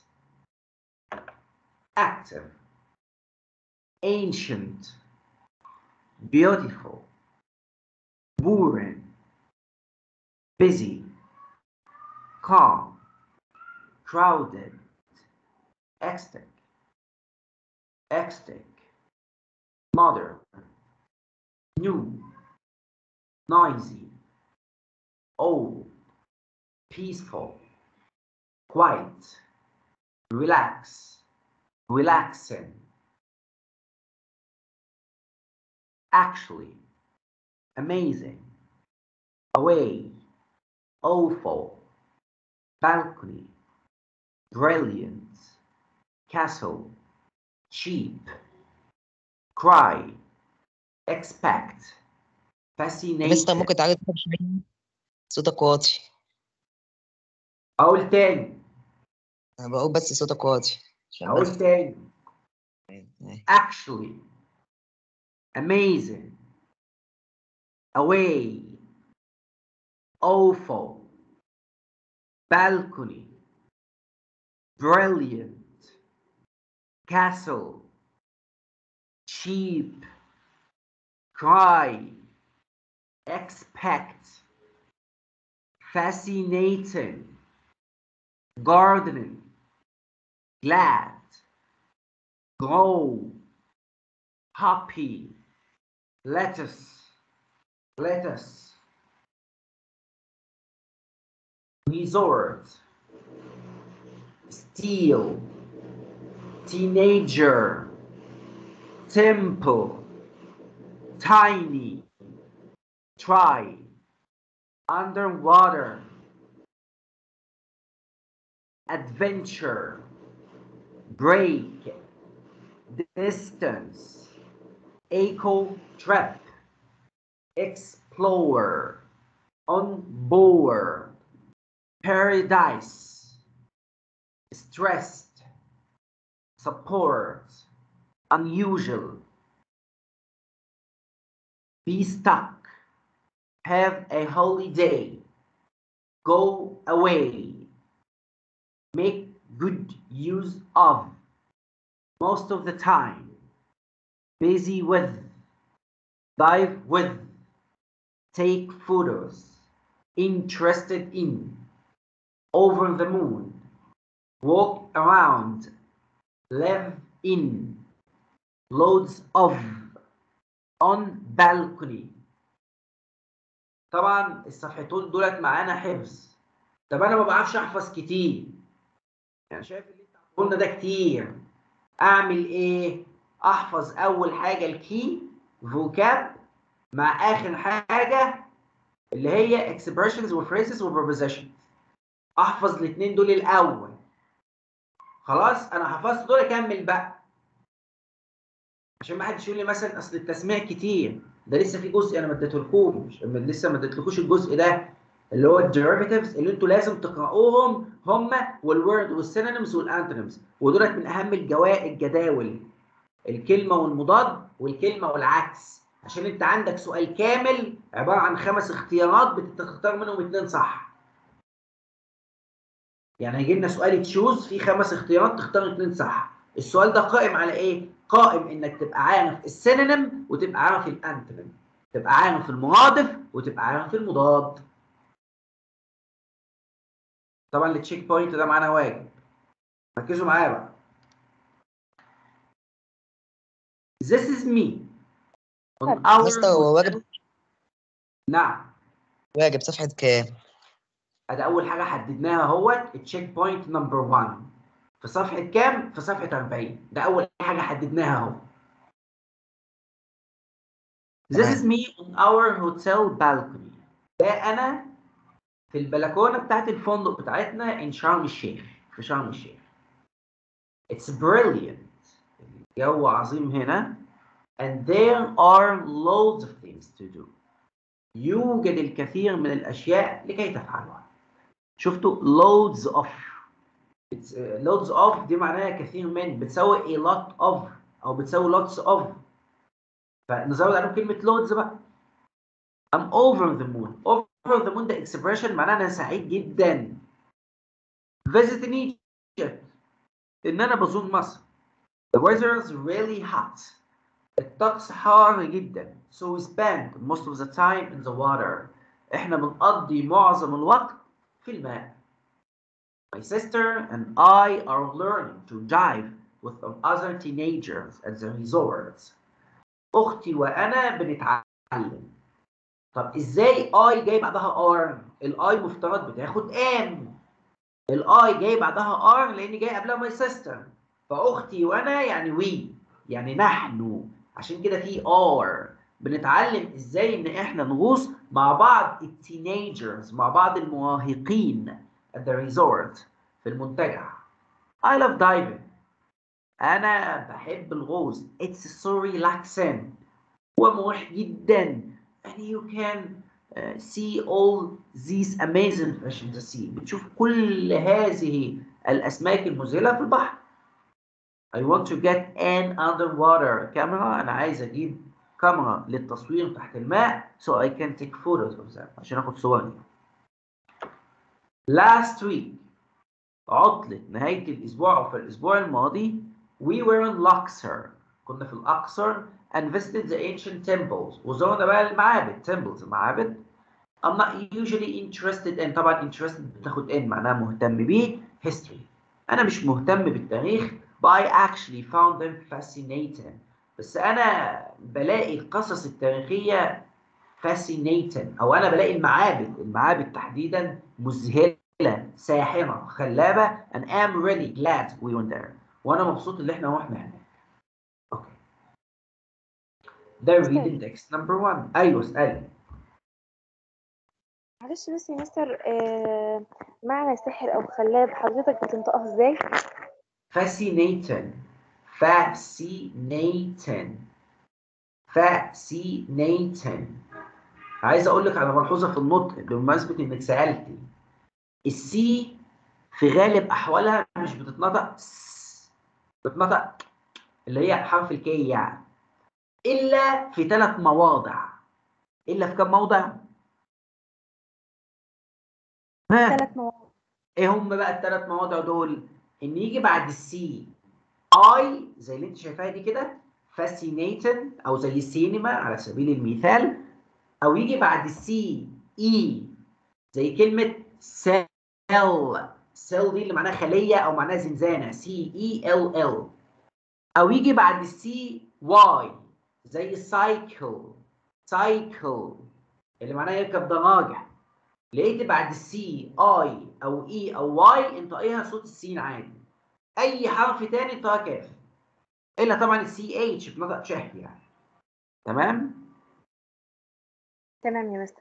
active ancient beautiful boring busy calm crowded ecstatic ecstatic mother new noisy old peaceful quiet relax relaxing actually amazing away awful balcony brilliant castle cheap cry expect مستر fascinate ممكن تعالي تكتب شوية صوتك واطي اقول تاني انا بقول بس صوتك واطي عشان اقول بس تاني actually amazing away awful balcony brilliant castle cheap cry expect fascinating gardening glad glow happy lettuce lettuce resort steel teenager temple tiny try underwater adventure break distance eco trip explore on board paradise stressed support unusual be stuck have a holiday go away make good use of most of the time busy with dive with take photos interested in over the moon walk around live in loads of on balcony طبعا الصفحتين دولت معانا حفظ طب انا ما بعرفش احفظ كتير يعني شايف اللي انت قلنا ده كتير اعمل ايه احفظ اول حاجه الكي فوكاب مع اخر حاجه اللي هي expressions وphrases وprepositions احفظ الاثنين دول الاول خلاص انا حفظت دول اكمل بقى عشان ما حدش يقول لي مثلا اصل التسميع كتير ده لسه في جزء انا ما اديتهولكوش لسه ما اديتلكوش الجزء ده اللي هو الديريفيتيفز اللي انتوا لازم تقراوهم هم والورد والسينونيمز والانتونيمز ودولت من اهم الجوائز الجداول الكلمه والمضاد والكلمه والعكس عشان انت عندك سؤال كامل عباره عن خمس اختيارات بتختار منهم اثنين صح يعني هيجي لنا سؤال تشوز فيه خمس اختيارات تختار اثنين صح السؤال ده قائم على ايه قائم انك تبقى عارف السينونيم وتبقى عارف الانتونيم تبقى عارف المرادف وتبقى عارف المضاد طبعا التشيك بوينت ده معانا واجب ركزوا معايا بقى This is me on our مستر هو واجب نعم واجب صفحة كام؟ ادي اول حاجه حددناها اهوت التشيك بوينت نمبر 1 في صفحه كام في صفحه 40 ده اول حاجه حددناها اهو This is me on our hotel balcony ده انا في البلكونه بتاعت الفندق بتاعتنا in شرم الشيخ في شرم الشيخ It's brilliant الجو عظيم هنا and there are loads of things to do يوجد الكثير من الأشياء لكي تفعلها شفتوا loads of It's, uh, loads of دي معناها كثير من بتساوي a lot of أو بتساوي lots of فنزود عليهم كلمة loads بقى I'm over the moon over the moon ده expression معناها أنا سعيد جدا visiting Egypt إن أنا بزور مصر The weather is really hot الطقس حار جدا so we spend most of the time in the water احنا بنقضي معظم الوقت في الماء My sister and I are learning to dive with some other teenagers at the resort أختي وأنا بنتعلم طب إزاي I جاي بعدها R الآي مفترض بتاخد M الآي جاي بعدها R لأن جاي قبلها my sister فأختي وأنا يعني we يعني نحن عشان كده في R بنتعلم ازاي ان احنا نغوص مع بعض التينيجرز مع بعض المراهقين at the resort في المنتجع I love diving انا بحب الغوص it's so relaxing ومريح جدا and you can uh, see all these amazing fish in the sea بتشوف كل هذه الاسماك المذهله في البحر I want to get an underwater camera أنا عايز أجيب كاميرا للتصوير تحت الماء so I can take photos of them عشان آخد صور last week عطلة نهاية الأسبوع أو في الأسبوع الماضي we were in Luxor كنا في الأقصر and visited the ancient temples وزورنا بقى المعابد temples المعابد I'm not usually interested in طبعا interested بتاخد in معناها مهتم بيه history أنا مش مهتم بالتاريخ but I actually found them fascinating بس أنا بلاقي القصص التاريخية fascinating أو أنا بلاقي المعابد المعابد تحديدا مذهلة ساحرة خلابة and am really glad we went there وأنا مبسوط إن إحنا رحنا هناك أوكي ده reading text number one أيوه اسألي معلش بس يا مستر آه معنى سحر او خلاب حضرتك بتنطقها ازاي fascinating fascinating fascinating عايز اقول لك على ملحوظه في النطق بمناسبه انك سالتي السي في غالب احوالها مش بتتنطق س بتتنطق اللي هي حرف الكي يعني الا في ثلاث مواضع الا في كم موضع ها ثلاث مواضيع ايه هم بقى الثلاث مواضع دول ان يجي بعد السي اي زي اللي انت شايفاها دي كده فاسينيتن او زي السينما على سبيل المثال او يجي بعد السي اي زي كلمه سيل سيل دي اللي معناها خليه او معناها زنزانه سي اي ال ال او يجي بعد السي واي زي السايكل سايكل اللي معناها يركب دراجه لقيت بعد السي اي او اي او واي انطقيها صوت السين عادي اي حرف تاني انطقها كاف الا طبعا السي اتش بنطق شهر يعني تمام تمام يا مستر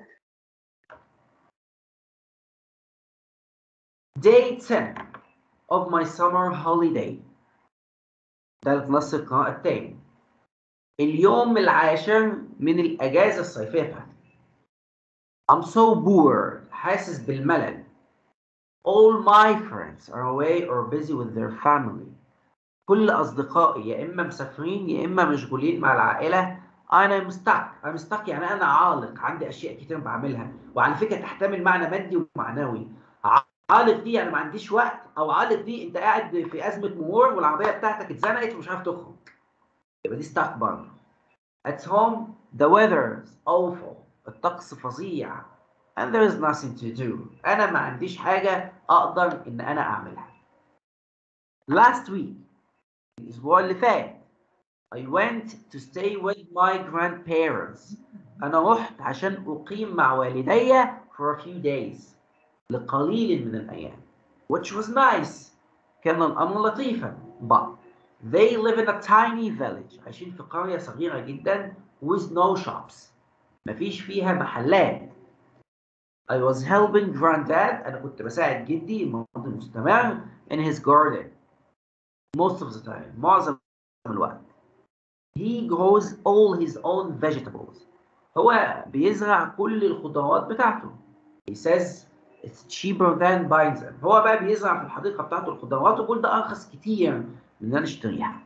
day 10 of my summer holiday ده نص القراءة التاني اليوم العاشر من الأجازة الصيفية بتاعتي I'm so bored حاسس بالملل All my friends are away or busy with their family كل أصدقائي يا إما مسافرين يا إما مشغولين مع العائلة أنا stuck I'm stuck يعني أنا عالق عندي أشياء كتير بعملها وعلى فكرة تحتمل معنى مادي ومعنوي عالق دي يعني ما عنديش وقت أو عالق دي أنت قاعد في أزمة مرور والعربية بتاعتك اتزنقت ومش عارف تخرج يبقى دي stuck برضه At home the weather is awful الطقس فظيع and there is nothing to do أنا ما عنديش حاجة أقدر إن أنا أعملها last week الأسبوع اللي فات I went to stay with my grandparents أنا رحت عشان أقيم مع والدي for a few days لقليل من الأيام which was nice كان الأمر لطيفا but they live in a tiny village عايشين في قرية صغيرة جدا with no shops مفيش فيها محلات I was helping granddad أنا كنت بساعد جدي الماضي المستمر in his garden most of the time معظم الوقت he grows all his own vegetables هو بيزرع كل الخضروات بتاعته he says it's cheaper than buying them هو بقى بيزرع في الحديقة بتاعته الخضروات وكل ده أرخص كتير من إن أنا أشتريها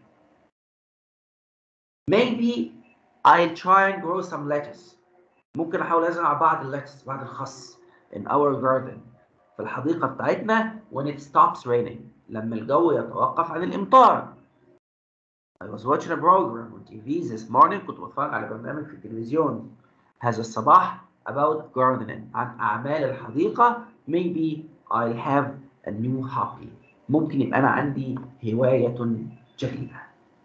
maybe I'll try and grow some lettuce ممكن احاول ازرع بعض الليتس بعض الخس in our garden في الحديقه بتاعتنا when it stops raining لما الجو يتوقف عن الامطار I was watching a program on TV this morning كنت بتفرج على برنامج في التلفزيون هذا الصباح about gardening عن اعمال الحديقه maybe I'll have a new hobby ممكن يبقى انا عندي هوايه جديده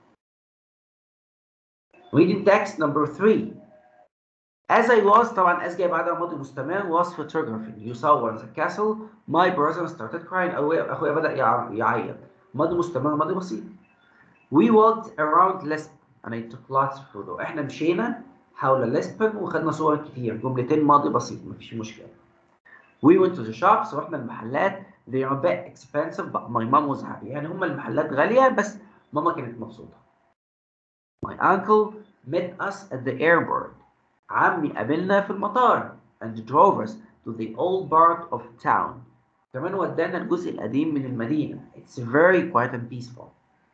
reading text number three As I was طبعا as جاي بعدها ماضي مستمر was photographing يصور the castle my brother started crying أخويا أخويا بدأ يع- يعيط ماضي مستمر ماضي بسيط we walked around Lisbon and I took lots of photos احنا مشينا حول ليسبن وخدنا صور كتير جملتين ماضي بسيط مفيش مشكلة we went to the shops رحنا المحلات they are a bit expensive but my mom was happy يعني هما المحلات غالية بس ماما كانت مبسوطة my uncle met us at the airport عمي قابلنا في المطار and drove us to the old part of town كمان ودانا الجزء القديم من المدينة it's very quiet and peaceful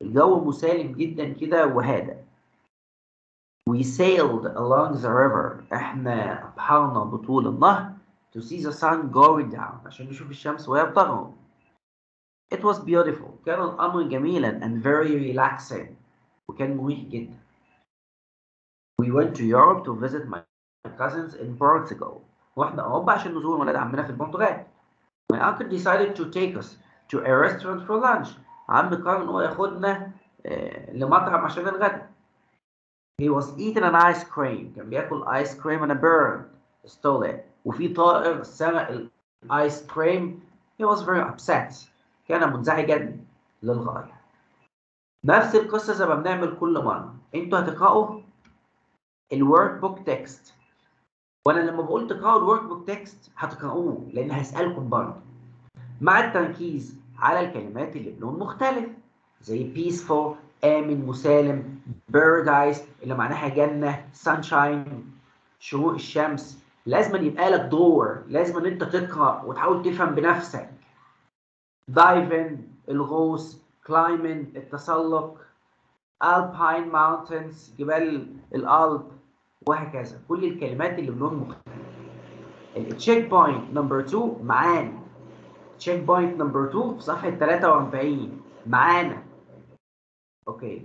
الجو مسالم جدا كده وهادئ We sailed along the river احنا بحرنا بطول النهر to see the sun going down عشان نشوف الشمس وهي بتغرب It was beautiful كان الأمر جميلا and very relaxing وكان مريح جدا We went to Europe to visit my cousins in Portugal واحنا أوروبا عشان نزور ولاد عمنا في البرتغال My uncle decided to take us to a restaurant for lunch عم قرر إن هو ياخدنا آه، لمطعم عشان الغدا He was eating an ice cream كان بياكل ice cream and a bird stole it وفي طائر سرق الايس كريم he was very upset كان منزعجا للغاية نفس القصة زي ما بنعمل كل مرة انتوا هتقرأوا الورك بوك تكست وانا لما بقول تقرأوا الورك بوك تكست هتقرأوه لان هيسألكم برضه مع التركيز على الكلمات اللي بلون مختلف زي peaceful آمن مسالم paradise اللي معناها جنة sunshine شروق الشمس لازم يبقى لك دور لازم ان انت تقرا وتحاول تفهم بنفسك دايفن الغوص كلايمن التسلق alpine mountains جبال الألب وهكذا كل الكلمات اللي بلون مختلف التشيك بوينت نمبر 2 معانا تشيك بوينت نمبر 2 في صفحة 43 معانا اوكي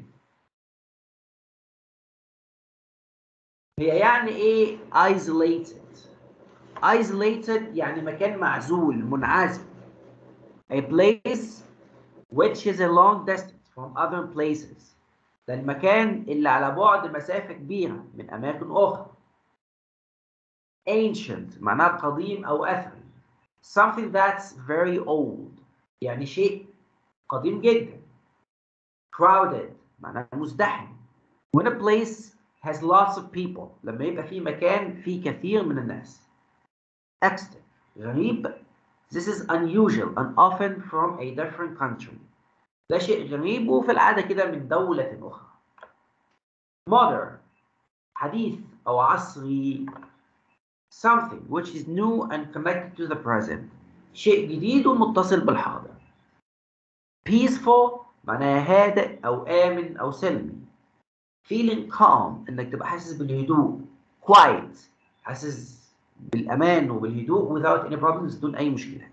هي يعني ايه isolated isolated يعني مكان معزول منعزل a place which is a long distance from other places ده المكان اللي على بعد مسافة كبيرة من أماكن أخرى ancient معناها قديم أو أثري something that's very old يعني شيء قديم جدا crowded معناها مزدحم when a place has lots of people لما يبقى في مكان فيه كثير من الناس extant غريب this is unusual and often from a different country ده شيء غريب وفي العادة كده من دولة أخرى modern حديث أو عصري something which is new and connected to the present شيء جديد ومتصل بالحاضر peaceful معناها هادئ أو آمن أو سلمي feeling calm إنك تبقى حاسس بالهدوء quiet حاسس بالأمان وبالهدوء without any problems بدون أي مشكلة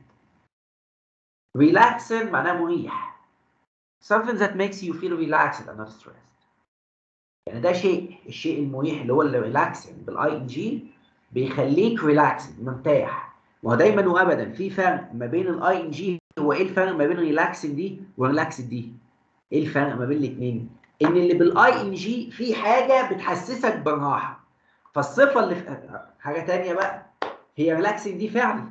relaxing معناها مريح something that makes you feel relaxed and not stressed يعني ده شيء الشيء المريح اللي هو الريلاكسنج بالاي ان جي بيخليك ريلاكسنج مرتاح وهو دايما وابدا في فرق ما بين الاي ان جي هو ايه الفرق ما بين ريلاكسنج دي وريلاكسد دي ايه الفرق ما بين الاثنين ان اللي بالاي ان جي في حاجه بتحسسك بالراحه فالصفه اللي في حاجه تانية بقى هي ريلاكسنج دي فعل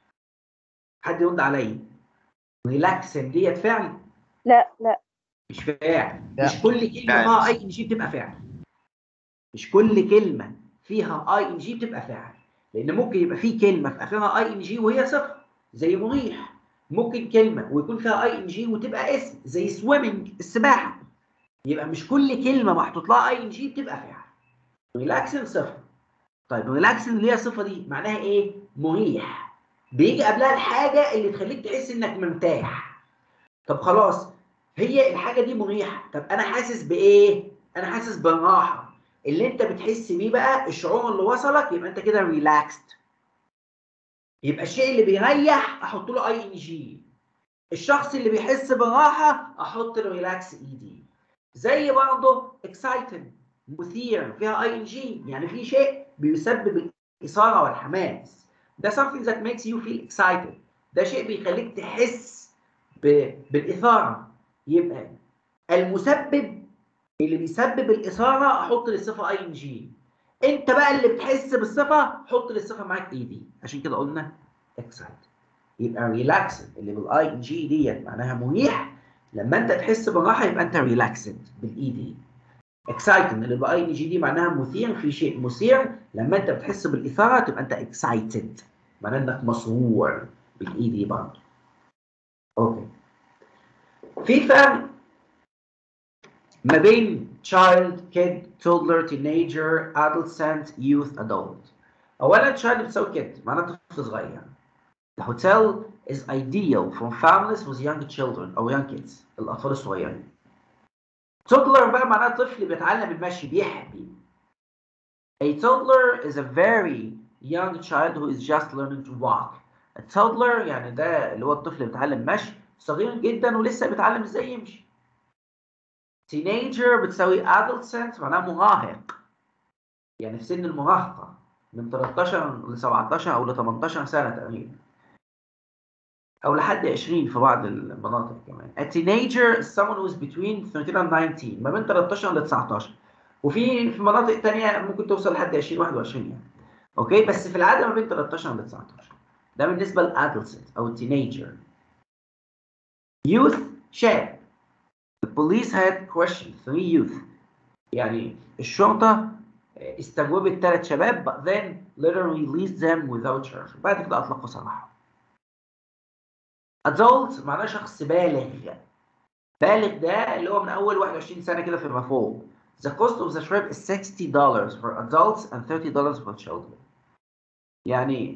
حد يرد عليا ريلاكسنج ديت فعل لا لا مش فاعل مش كل كلمه فيها اي ان جي بتبقى فاعل مش كل كلمه فيها اي ان جي بتبقى فاعل لان ممكن يبقى في كلمه في اخرها اي ان جي وهي صفه زي مريح ممكن كلمه ويكون فيها اي ان جي وتبقى اسم زي سويمنج السباحه يبقى مش كل كلمه محطوط لها اي ان جي بتبقى فاعل ريلاكسنج صفه طيب ريلاكسنج اللي هي الصفه دي معناها ايه مريح بيجي قبلها الحاجه اللي تخليك تحس انك مرتاح طب خلاص هي الحاجه دي مريحه طب انا حاسس بايه انا حاسس بالراحه اللي انت بتحس بيه بقى الشعور اللي وصلك يبقى انت كده ريلاكست يبقى الشيء اللي بيريح احط له اي ان جي الشخص اللي بيحس بالراحه احط له ريلاكس اي دي زي برضه اكسايتد مثير فيها اي ان جي يعني في شيء بيسبب الاثاره والحماس ده something that makes you feel excited ده شيء بيخليك تحس بالاثاره يبقى المسبب اللي بيسبب الاثاره احط للصفه اي ان جي انت بقى اللي بتحس بالصفه حط للصفه معاك اي دي عشان كده قلنا اكسايت يبقى ريلاكسد اللي بالاي ان جي ديت معناها مريح لما انت تحس بالراحه يبقى انت ريلاكسد بالاي دي اكسايتد اللي بالاي ان جي دي معناها مثير في شيء مثير لما انت بتحس بالاثاره تبقى انت اكسايتد معناه انك مسرور بالاي دي برضه اوكي في فرق ما بين child, kid, toddler, teenager, adolescent, youth, adult. أولا child بتساوي kid معناها طفل صغير. The hotel is ideal for families with young children أو young kids الأطفال الصغيرين. toddler بقى معناه طفل بيتعلم المشي بيحبي A toddler is a very young child who is just learning to walk. A toddler يعني ده اللي هو الطفل اللي بيتعلم مشي صغير جدا ولسه بيتعلم ازاي يمشي. Teenager بتساوي adolescent معناها مراهق. يعني في سن المراهقة من 13 ل 17 أو ل 18 سنة تقريبا. أو لحد 20 في بعض المناطق كمان. A teenager is someone who is between 13 and 19 ما بين 13 ل 19. وفي في مناطق تانية ممكن توصل لحد 20 21 يعني. اوكي بس في العاده ما بين 13 ل 19 ده بالنسبه للادلسنت او التينيجر youth شاب the police had questioned three youth يعني الشرطه استجوبت ثلاث شباب but then later released them without charge بعد كده اطلقوا سراحهم adult معناه شخص بالغ بالغ ده اللي هو من اول 21 سنه كده فيما فوق The cost of the trip is $60 for adults and $30 for children. يعني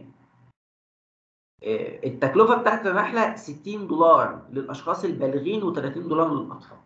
التكلفة بتاعت الرحلة 60 دولار للأشخاص البالغين و30 دولار للأطفال.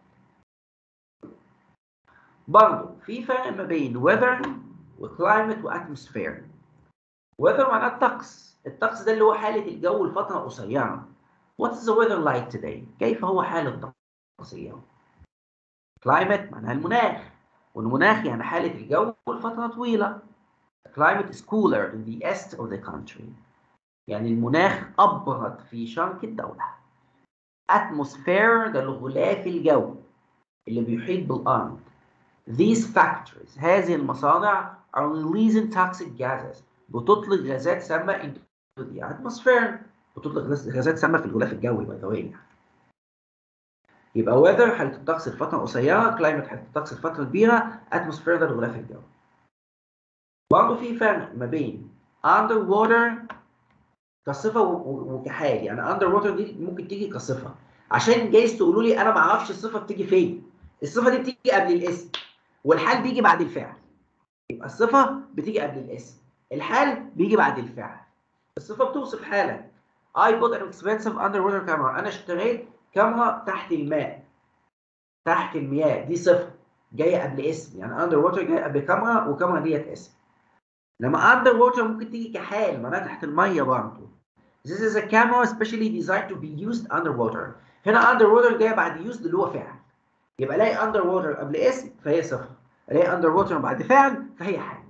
برضه في فرق ما بين weather وclimate وatmosphere. weather معناه الطقس، الطقس ده اللي هو حالة الجو لفترة قصيرة. What is the weather like today؟ كيف هو حال الطقس اليوم؟ climate معناها المناخ. والمناخ يعني حالة الجو لفترة طويلة. The climate is cooler in the east of the country. يعني المناخ أبرد في شرق الدولة. Atmosphere ده الغلاف الجوي اللي بيحيط بالأرض. These factories هذه المصانع are releasing toxic gases بتطلق غازات سامة into the atmosphere بتطلق غازات سامة في الغلاف الجوي by the way يبقى weather حالة الطقس لفترة قصيرة climate حالة الطقس لفترة كبيرة atmosphere ده الغلاف الجوي برضه في فرق ما بين underwater كصفة وكحال يعني underwater دي ممكن تيجي كصفة عشان جايز تقولوا لي انا ما اعرفش الصفة بتيجي فين الصفة دي بتيجي قبل الاسم والحال بيجي بعد الفعل يبقى الصفة بتيجي قبل الاسم الحال بيجي بعد الفعل الصفة بتوصف حالة I bought an expensive underwater camera أنا اشتريت كاميرا تحت الماء تحت المياه دي صفة جاية قبل اسم يعني underwater جاية قبل كاميرا وكاميرا ديت اسم لما underwater ممكن تيجي كحال معناها تحت المية برضه This is a camera specially designed to be used underwater هنا underwater جاية بعد used اللي هو فعل يبقى الاقي underwater قبل اسم فهي صفة الاقي underwater بعد فعل فهي حال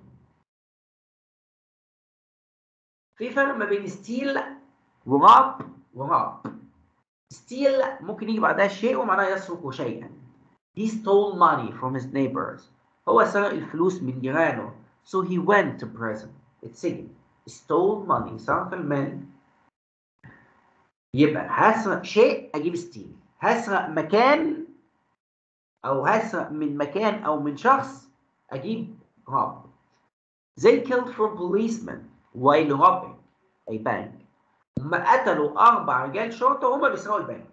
في فرق ما بين ستيل وراب وراب ستيل ممكن يجي بعدها شيء ومعناه يسرق شيئا He stole money from his neighbors هو سرق الفلوس من جيرانه so he went to prison اتسجن stole money سرق المال يبقى هسرق شيء اجيب ستيل هسرق مكان او هسرق من مكان او من شخص اجيب rob they killed four policemen while robbing a bank هم قتلوا اربع رجال شرطه وهم بيسرقوا البنك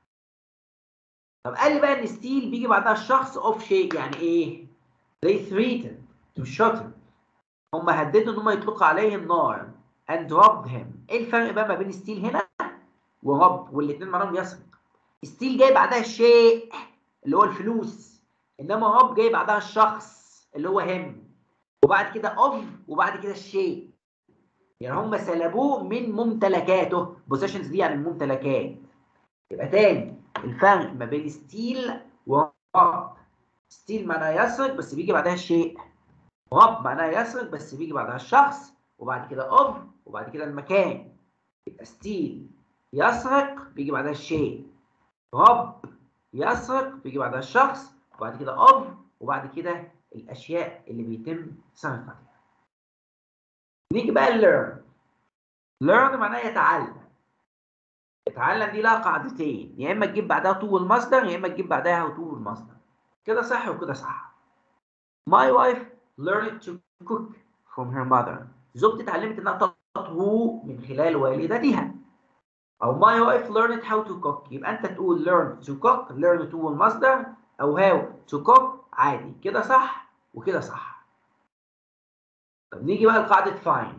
طب قال لي بقى ان ستيل بيجي بعدها الشخص اوف شيء يعني ايه they threatened to shoot him هم هددوا ان هم يطلقوا عليه النار and robbed him ايه الفرق بقى ما بين ستيل هنا ورب والاثنين معناهم يسرق ستيل جاي بعدها الشيء اللي هو الفلوس انما رب جاي بعدها الشخص اللي هو هم وبعد كده اوف وبعد كده الشيء يعني هم سلبوه من ممتلكاته بوزيشنز دي يعني الممتلكات يبقى تاني الفرق ما بين ستيل ورب ستيل معناها يسرق بس بيجي بعدها الشيء رب معناها يسرق بس بيجي بعدها الشخص وبعد كده اوف وبعد كده المكان يبقى ستيل يسرق بيجي بعدها الشيء رب يسرق بيجي بعدها الشخص وبعد كده اوف وبعد كده الاشياء اللي بيتم سرقتها نيجي بقى learn learn معناه يتعلم يتعلم دي لها قاعدتين يا اما تجيب بعدها طول المصدر يا اما تجيب بعدها طول المصدر كده صح وكده صح my wife learned to cook from her mother زوجتي اتعلمت انها تطهو من خلال والدتها او my wife learned how to cook يبقى انت تقول learn to cook learn to المصدر او how to cook عادي كده صح وكده صح طب نيجي بقى لقاعدة find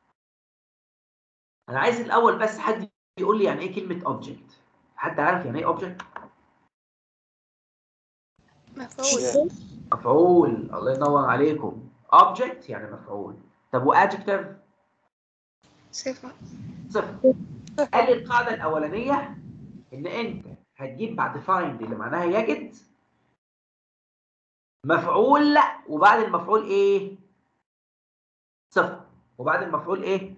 انا عايز الاول بس حد يقول لي يعني ايه كلمة object حد عارف يعني ايه object مفعول مفعول الله ينور عليكم object يعني مفعول طب وadjective صفة صفر قال لي القاعدة الأولانية إن أنت هتجيب بعد find اللي معناها يجد مفعول وبعد المفعول إيه؟ صفر وبعد المفعول إيه؟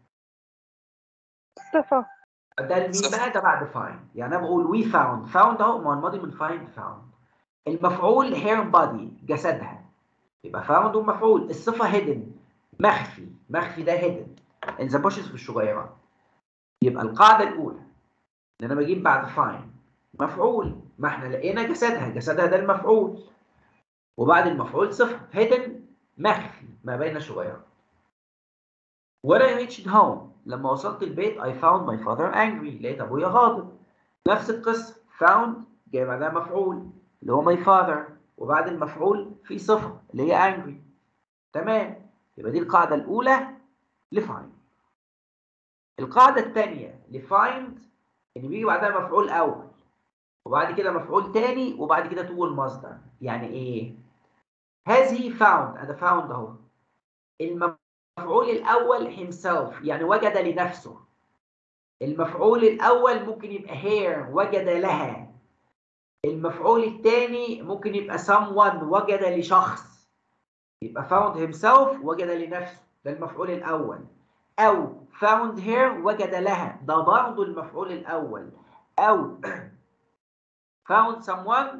صفة ده المين بقى ده بعد find يعني أنا بقول we found found أهو ما هو الماضي من find found المفعول her body جسدها يبقى found ومفعول الصفة hidden مخفي مخفي ده hidden in the bushes في الشجيرات يبقى القاعدة الأولى إن أنا بجيب بعد find مفعول ما احنا لقينا جسدها جسدها ده المفعول وبعد المفعول صفر hidden مخفي ما بين شجيرات When I reached home لما وصلت البيت I found my father angry لقيت أبويا غاضب نفس القصة found جاي بعدها مفعول اللي هو my father وبعد المفعول في صفة اللي هي angry تمام يبقى دي القاعدة الأولى لفايند القاعدة الثانية لفايند إن بيجي بعدها مفعول أول وبعد كده مفعول تاني وبعد كده تو المصدر يعني إيه؟ هذه found أنا found أهو المفعول الأول himself يعني وجد لنفسه المفعول الأول ممكن يبقى here وجد لها المفعول الثاني ممكن يبقى someone وجد لشخص يبقى found himself وجد لنفسه ده المفعول الأول أو found her وجد لها ده برضه المفعول الأول أو found someone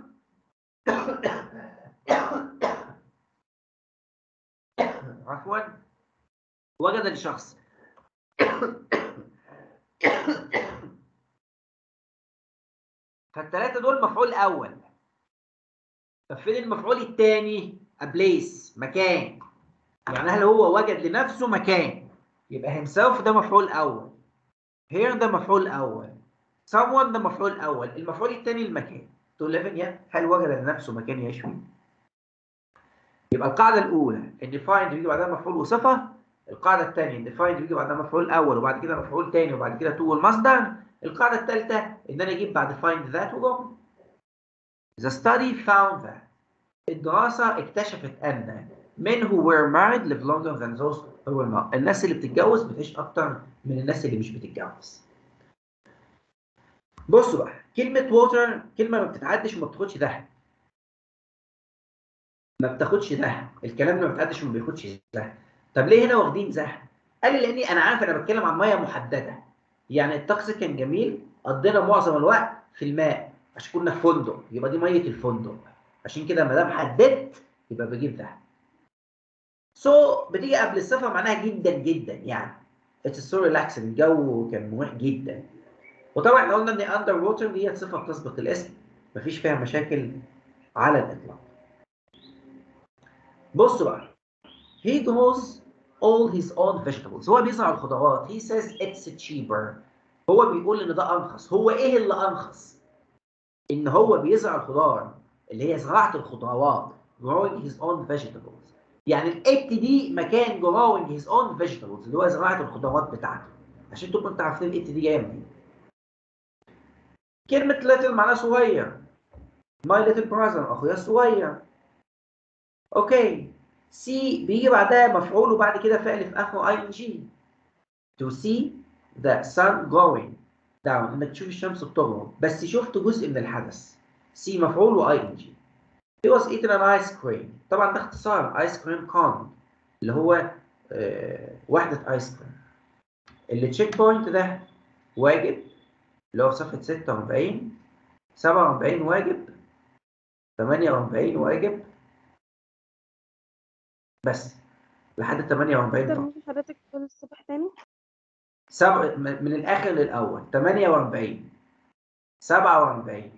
عفوا وجد لشخص فالثلاثة دول مفعول أول طب فين المفعول الثاني؟ أبليس مكان يعني هل هو وجد لنفسه مكان يبقى himself ده مفعول أول here ده مفعول أول someone ده مفعول أول المفعول الثاني المكان تقول لي يا هل وجد لنفسه مكان يعيش فيه؟ يبقى القاعدة الأولى إن find بيجي بعدها مفعول وصفة القاعدة الثانية إن find بيجي بعدها مفعول أول وبعد كده مفعول ثاني وبعد كده to والمصدر القاعدة الثالثة إن أنا أجيب بعد find that وجملة The study found that الدراسة اكتشفت أن men who were married live longer than those who were not الناس اللي بتتجوز بتعيش أكتر من الناس اللي مش بتتجوز بصوا بقى كلمة water كلمة ما بتتعدش وما بتاخدش ده ما بتاخدش ده الكلام اللي ما بتعدش وما بياخدش ده طب ليه هنا واخدين ده؟ قال لي لاني انا عارف انا بتكلم عن ميه محدده يعني الطقس كان جميل قضينا معظم الوقت في الماء عشان كنا في فندق يبقى دي ميه الفندق عشان كده ما دام حددت يبقى بجيب ده سو so, بتيجي قبل الصفه معناها جدا جدا يعني اتس سو ريلاكس الجو كان مريح جدا وطبعا احنا قلنا ان اندر ووتر دي صفه بتسبق الاسم مفيش فيها مشاكل على الاطلاق بصوا بقى he grows all his own vegetables هو بيزرع الخضروات he says it's cheaper هو بيقول ان ده ارخص هو ايه اللي ارخص ان هو بيزرع الخضار اللي هي زراعه الخضروات growing his own vegetables يعني الات دي مكان growing his own vegetables اللي هو زراعه الخضروات بتاعته عشان تبقوا انتوا عارفين الات دي جايه منين كلمه little معناها صغير my little brother اخويا الصغير اوكي سي بيجي بعدها مفعول وبعد كده فعل في اخره اي ان جي to see the sun going down انك تشوف الشمس بتغرب بس شفت جزء من الحدث سي مفعول واي ان جي he was eating an ice cream طبعا ده اختصار ايس كريم كون اللي هو آه وحدة ايس كريم اللي تشيك بوينت ده واجب اللي هو في صفحة 46 47 واجب 48 واجب بس لحد 48 تقدر فقط ممكن حضرتك تقول الصبح تاني سبع من الاخر للاول 48 47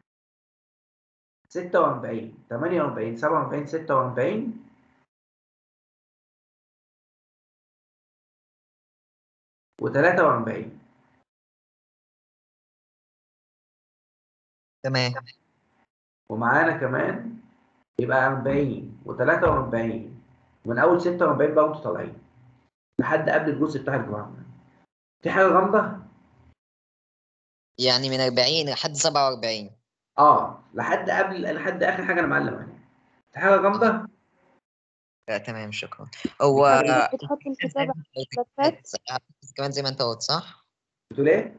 46 48 47 46 و43 تمام ومعانا كمان يبقى 40 و43 من اول 46 بقى وانتوا طالعين لحد قبل الجزء بتاع الجمعة في حاجة غامضة؟ يعني من 40 لحد 47 اه لحد قبل لحد اخر حاجه انا معلم عليها في حاجه غامضه لا تمام شكرا هو حضرتك بتحط الكتاب على الكتابات كمان زي ما انت قلت صح؟ بتقول ايه؟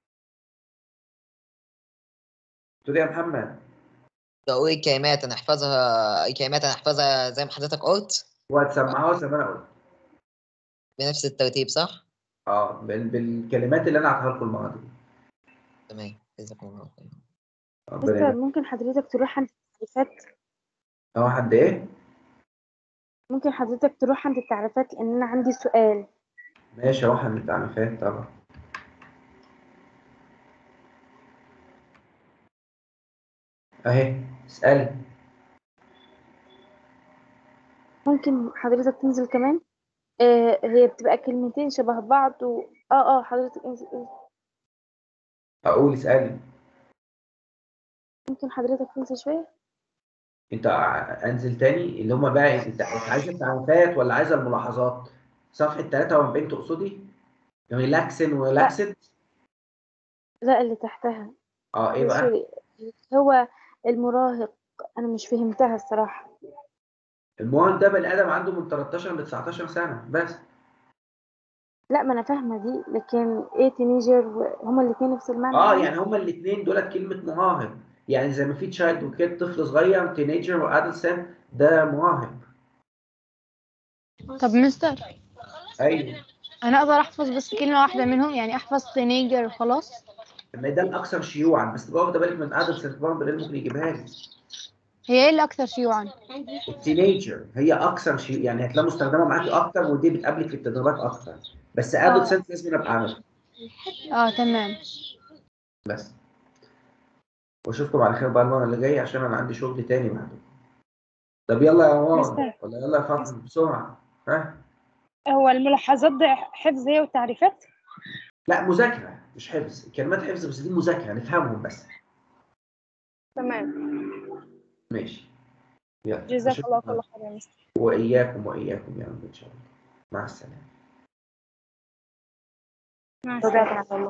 بتقول ايه يا محمد؟ بقول الكلمات انا احفظها الكلمات انا احفظها زي ما حضرتك قلت وهتسمعوها زي ما انا قلت بنفس الترتيب صح؟ اه بال... بالكلمات اللي انا هعطيها لكم المره دي تمام جزاكم الله خير ربنا مستر يبارك. ممكن حضرتك تروح عند التعريفات هو حد ايه؟ ممكن حضرتك تروح عند التعريفات لان انا عندي سؤال ماشي اروح عند التعريفات طبعا اهي اسالي ممكن حضرتك تنزل كمان آه هي بتبقى كلمتين شبه بعض و... اه اه حضرتك انزل انزل. اقول اسالي ممكن حضرتك تنزل شوية انت ع- انزل تاني اللي هم بقى انت انت عايز التعريفات ولا عايز الملاحظات؟ صفحه 43 تقصدي؟ ريلاكسن وريلاكسد لا اللي تحتها اه ايه بقى؟ سوري هو المراهق انا مش فهمتها الصراحة المهم ده بني ادم عنده من 13 ل 19 سنه بس لا ما انا فاهمة دي لكن ايه تينيجر هما الاتنين نفس المعنى اه يعني هما الاثنين دولت كلمه مراهق يعني زي ما في تشايلد وكده طفل صغير تينيجر وادلسنت ده مراهق طب مستر ايوه انا اقدر احفظ بس كلمة واحدة منهم يعني احفظ تينيجر وخلاص ما ده الاكثر شيوعا بس برضه بالك من ادلسنت برضه اللي ممكن يجيبها لي هي ايه اللي اكثر شيوعا التينيجر هي اكثر شيء يعني هتلاقي مستخدمه معاكي اكتر ودي بتقابلك في التدريبات اكتر بس ادلسنت لازم ابقى عارفها اه تمام بس واشوفكم على خير بقى المره اللي جايه عشان انا عندي شغل تاني بعده طب يلا يا عمر مستر. ولا يلا يا فاطمه بسرعه ها هو الملاحظات ده حفظ هي والتعريفات لا مذاكره مش حفظ كلمات حفظ بس دي مذاكره نفهمهم بس تمام ماشي يلا جزاك أشوفكم الله على- كل خير يا مستر واياكم واياكم يا رب ان شاء الله مع السلامه مع السلامة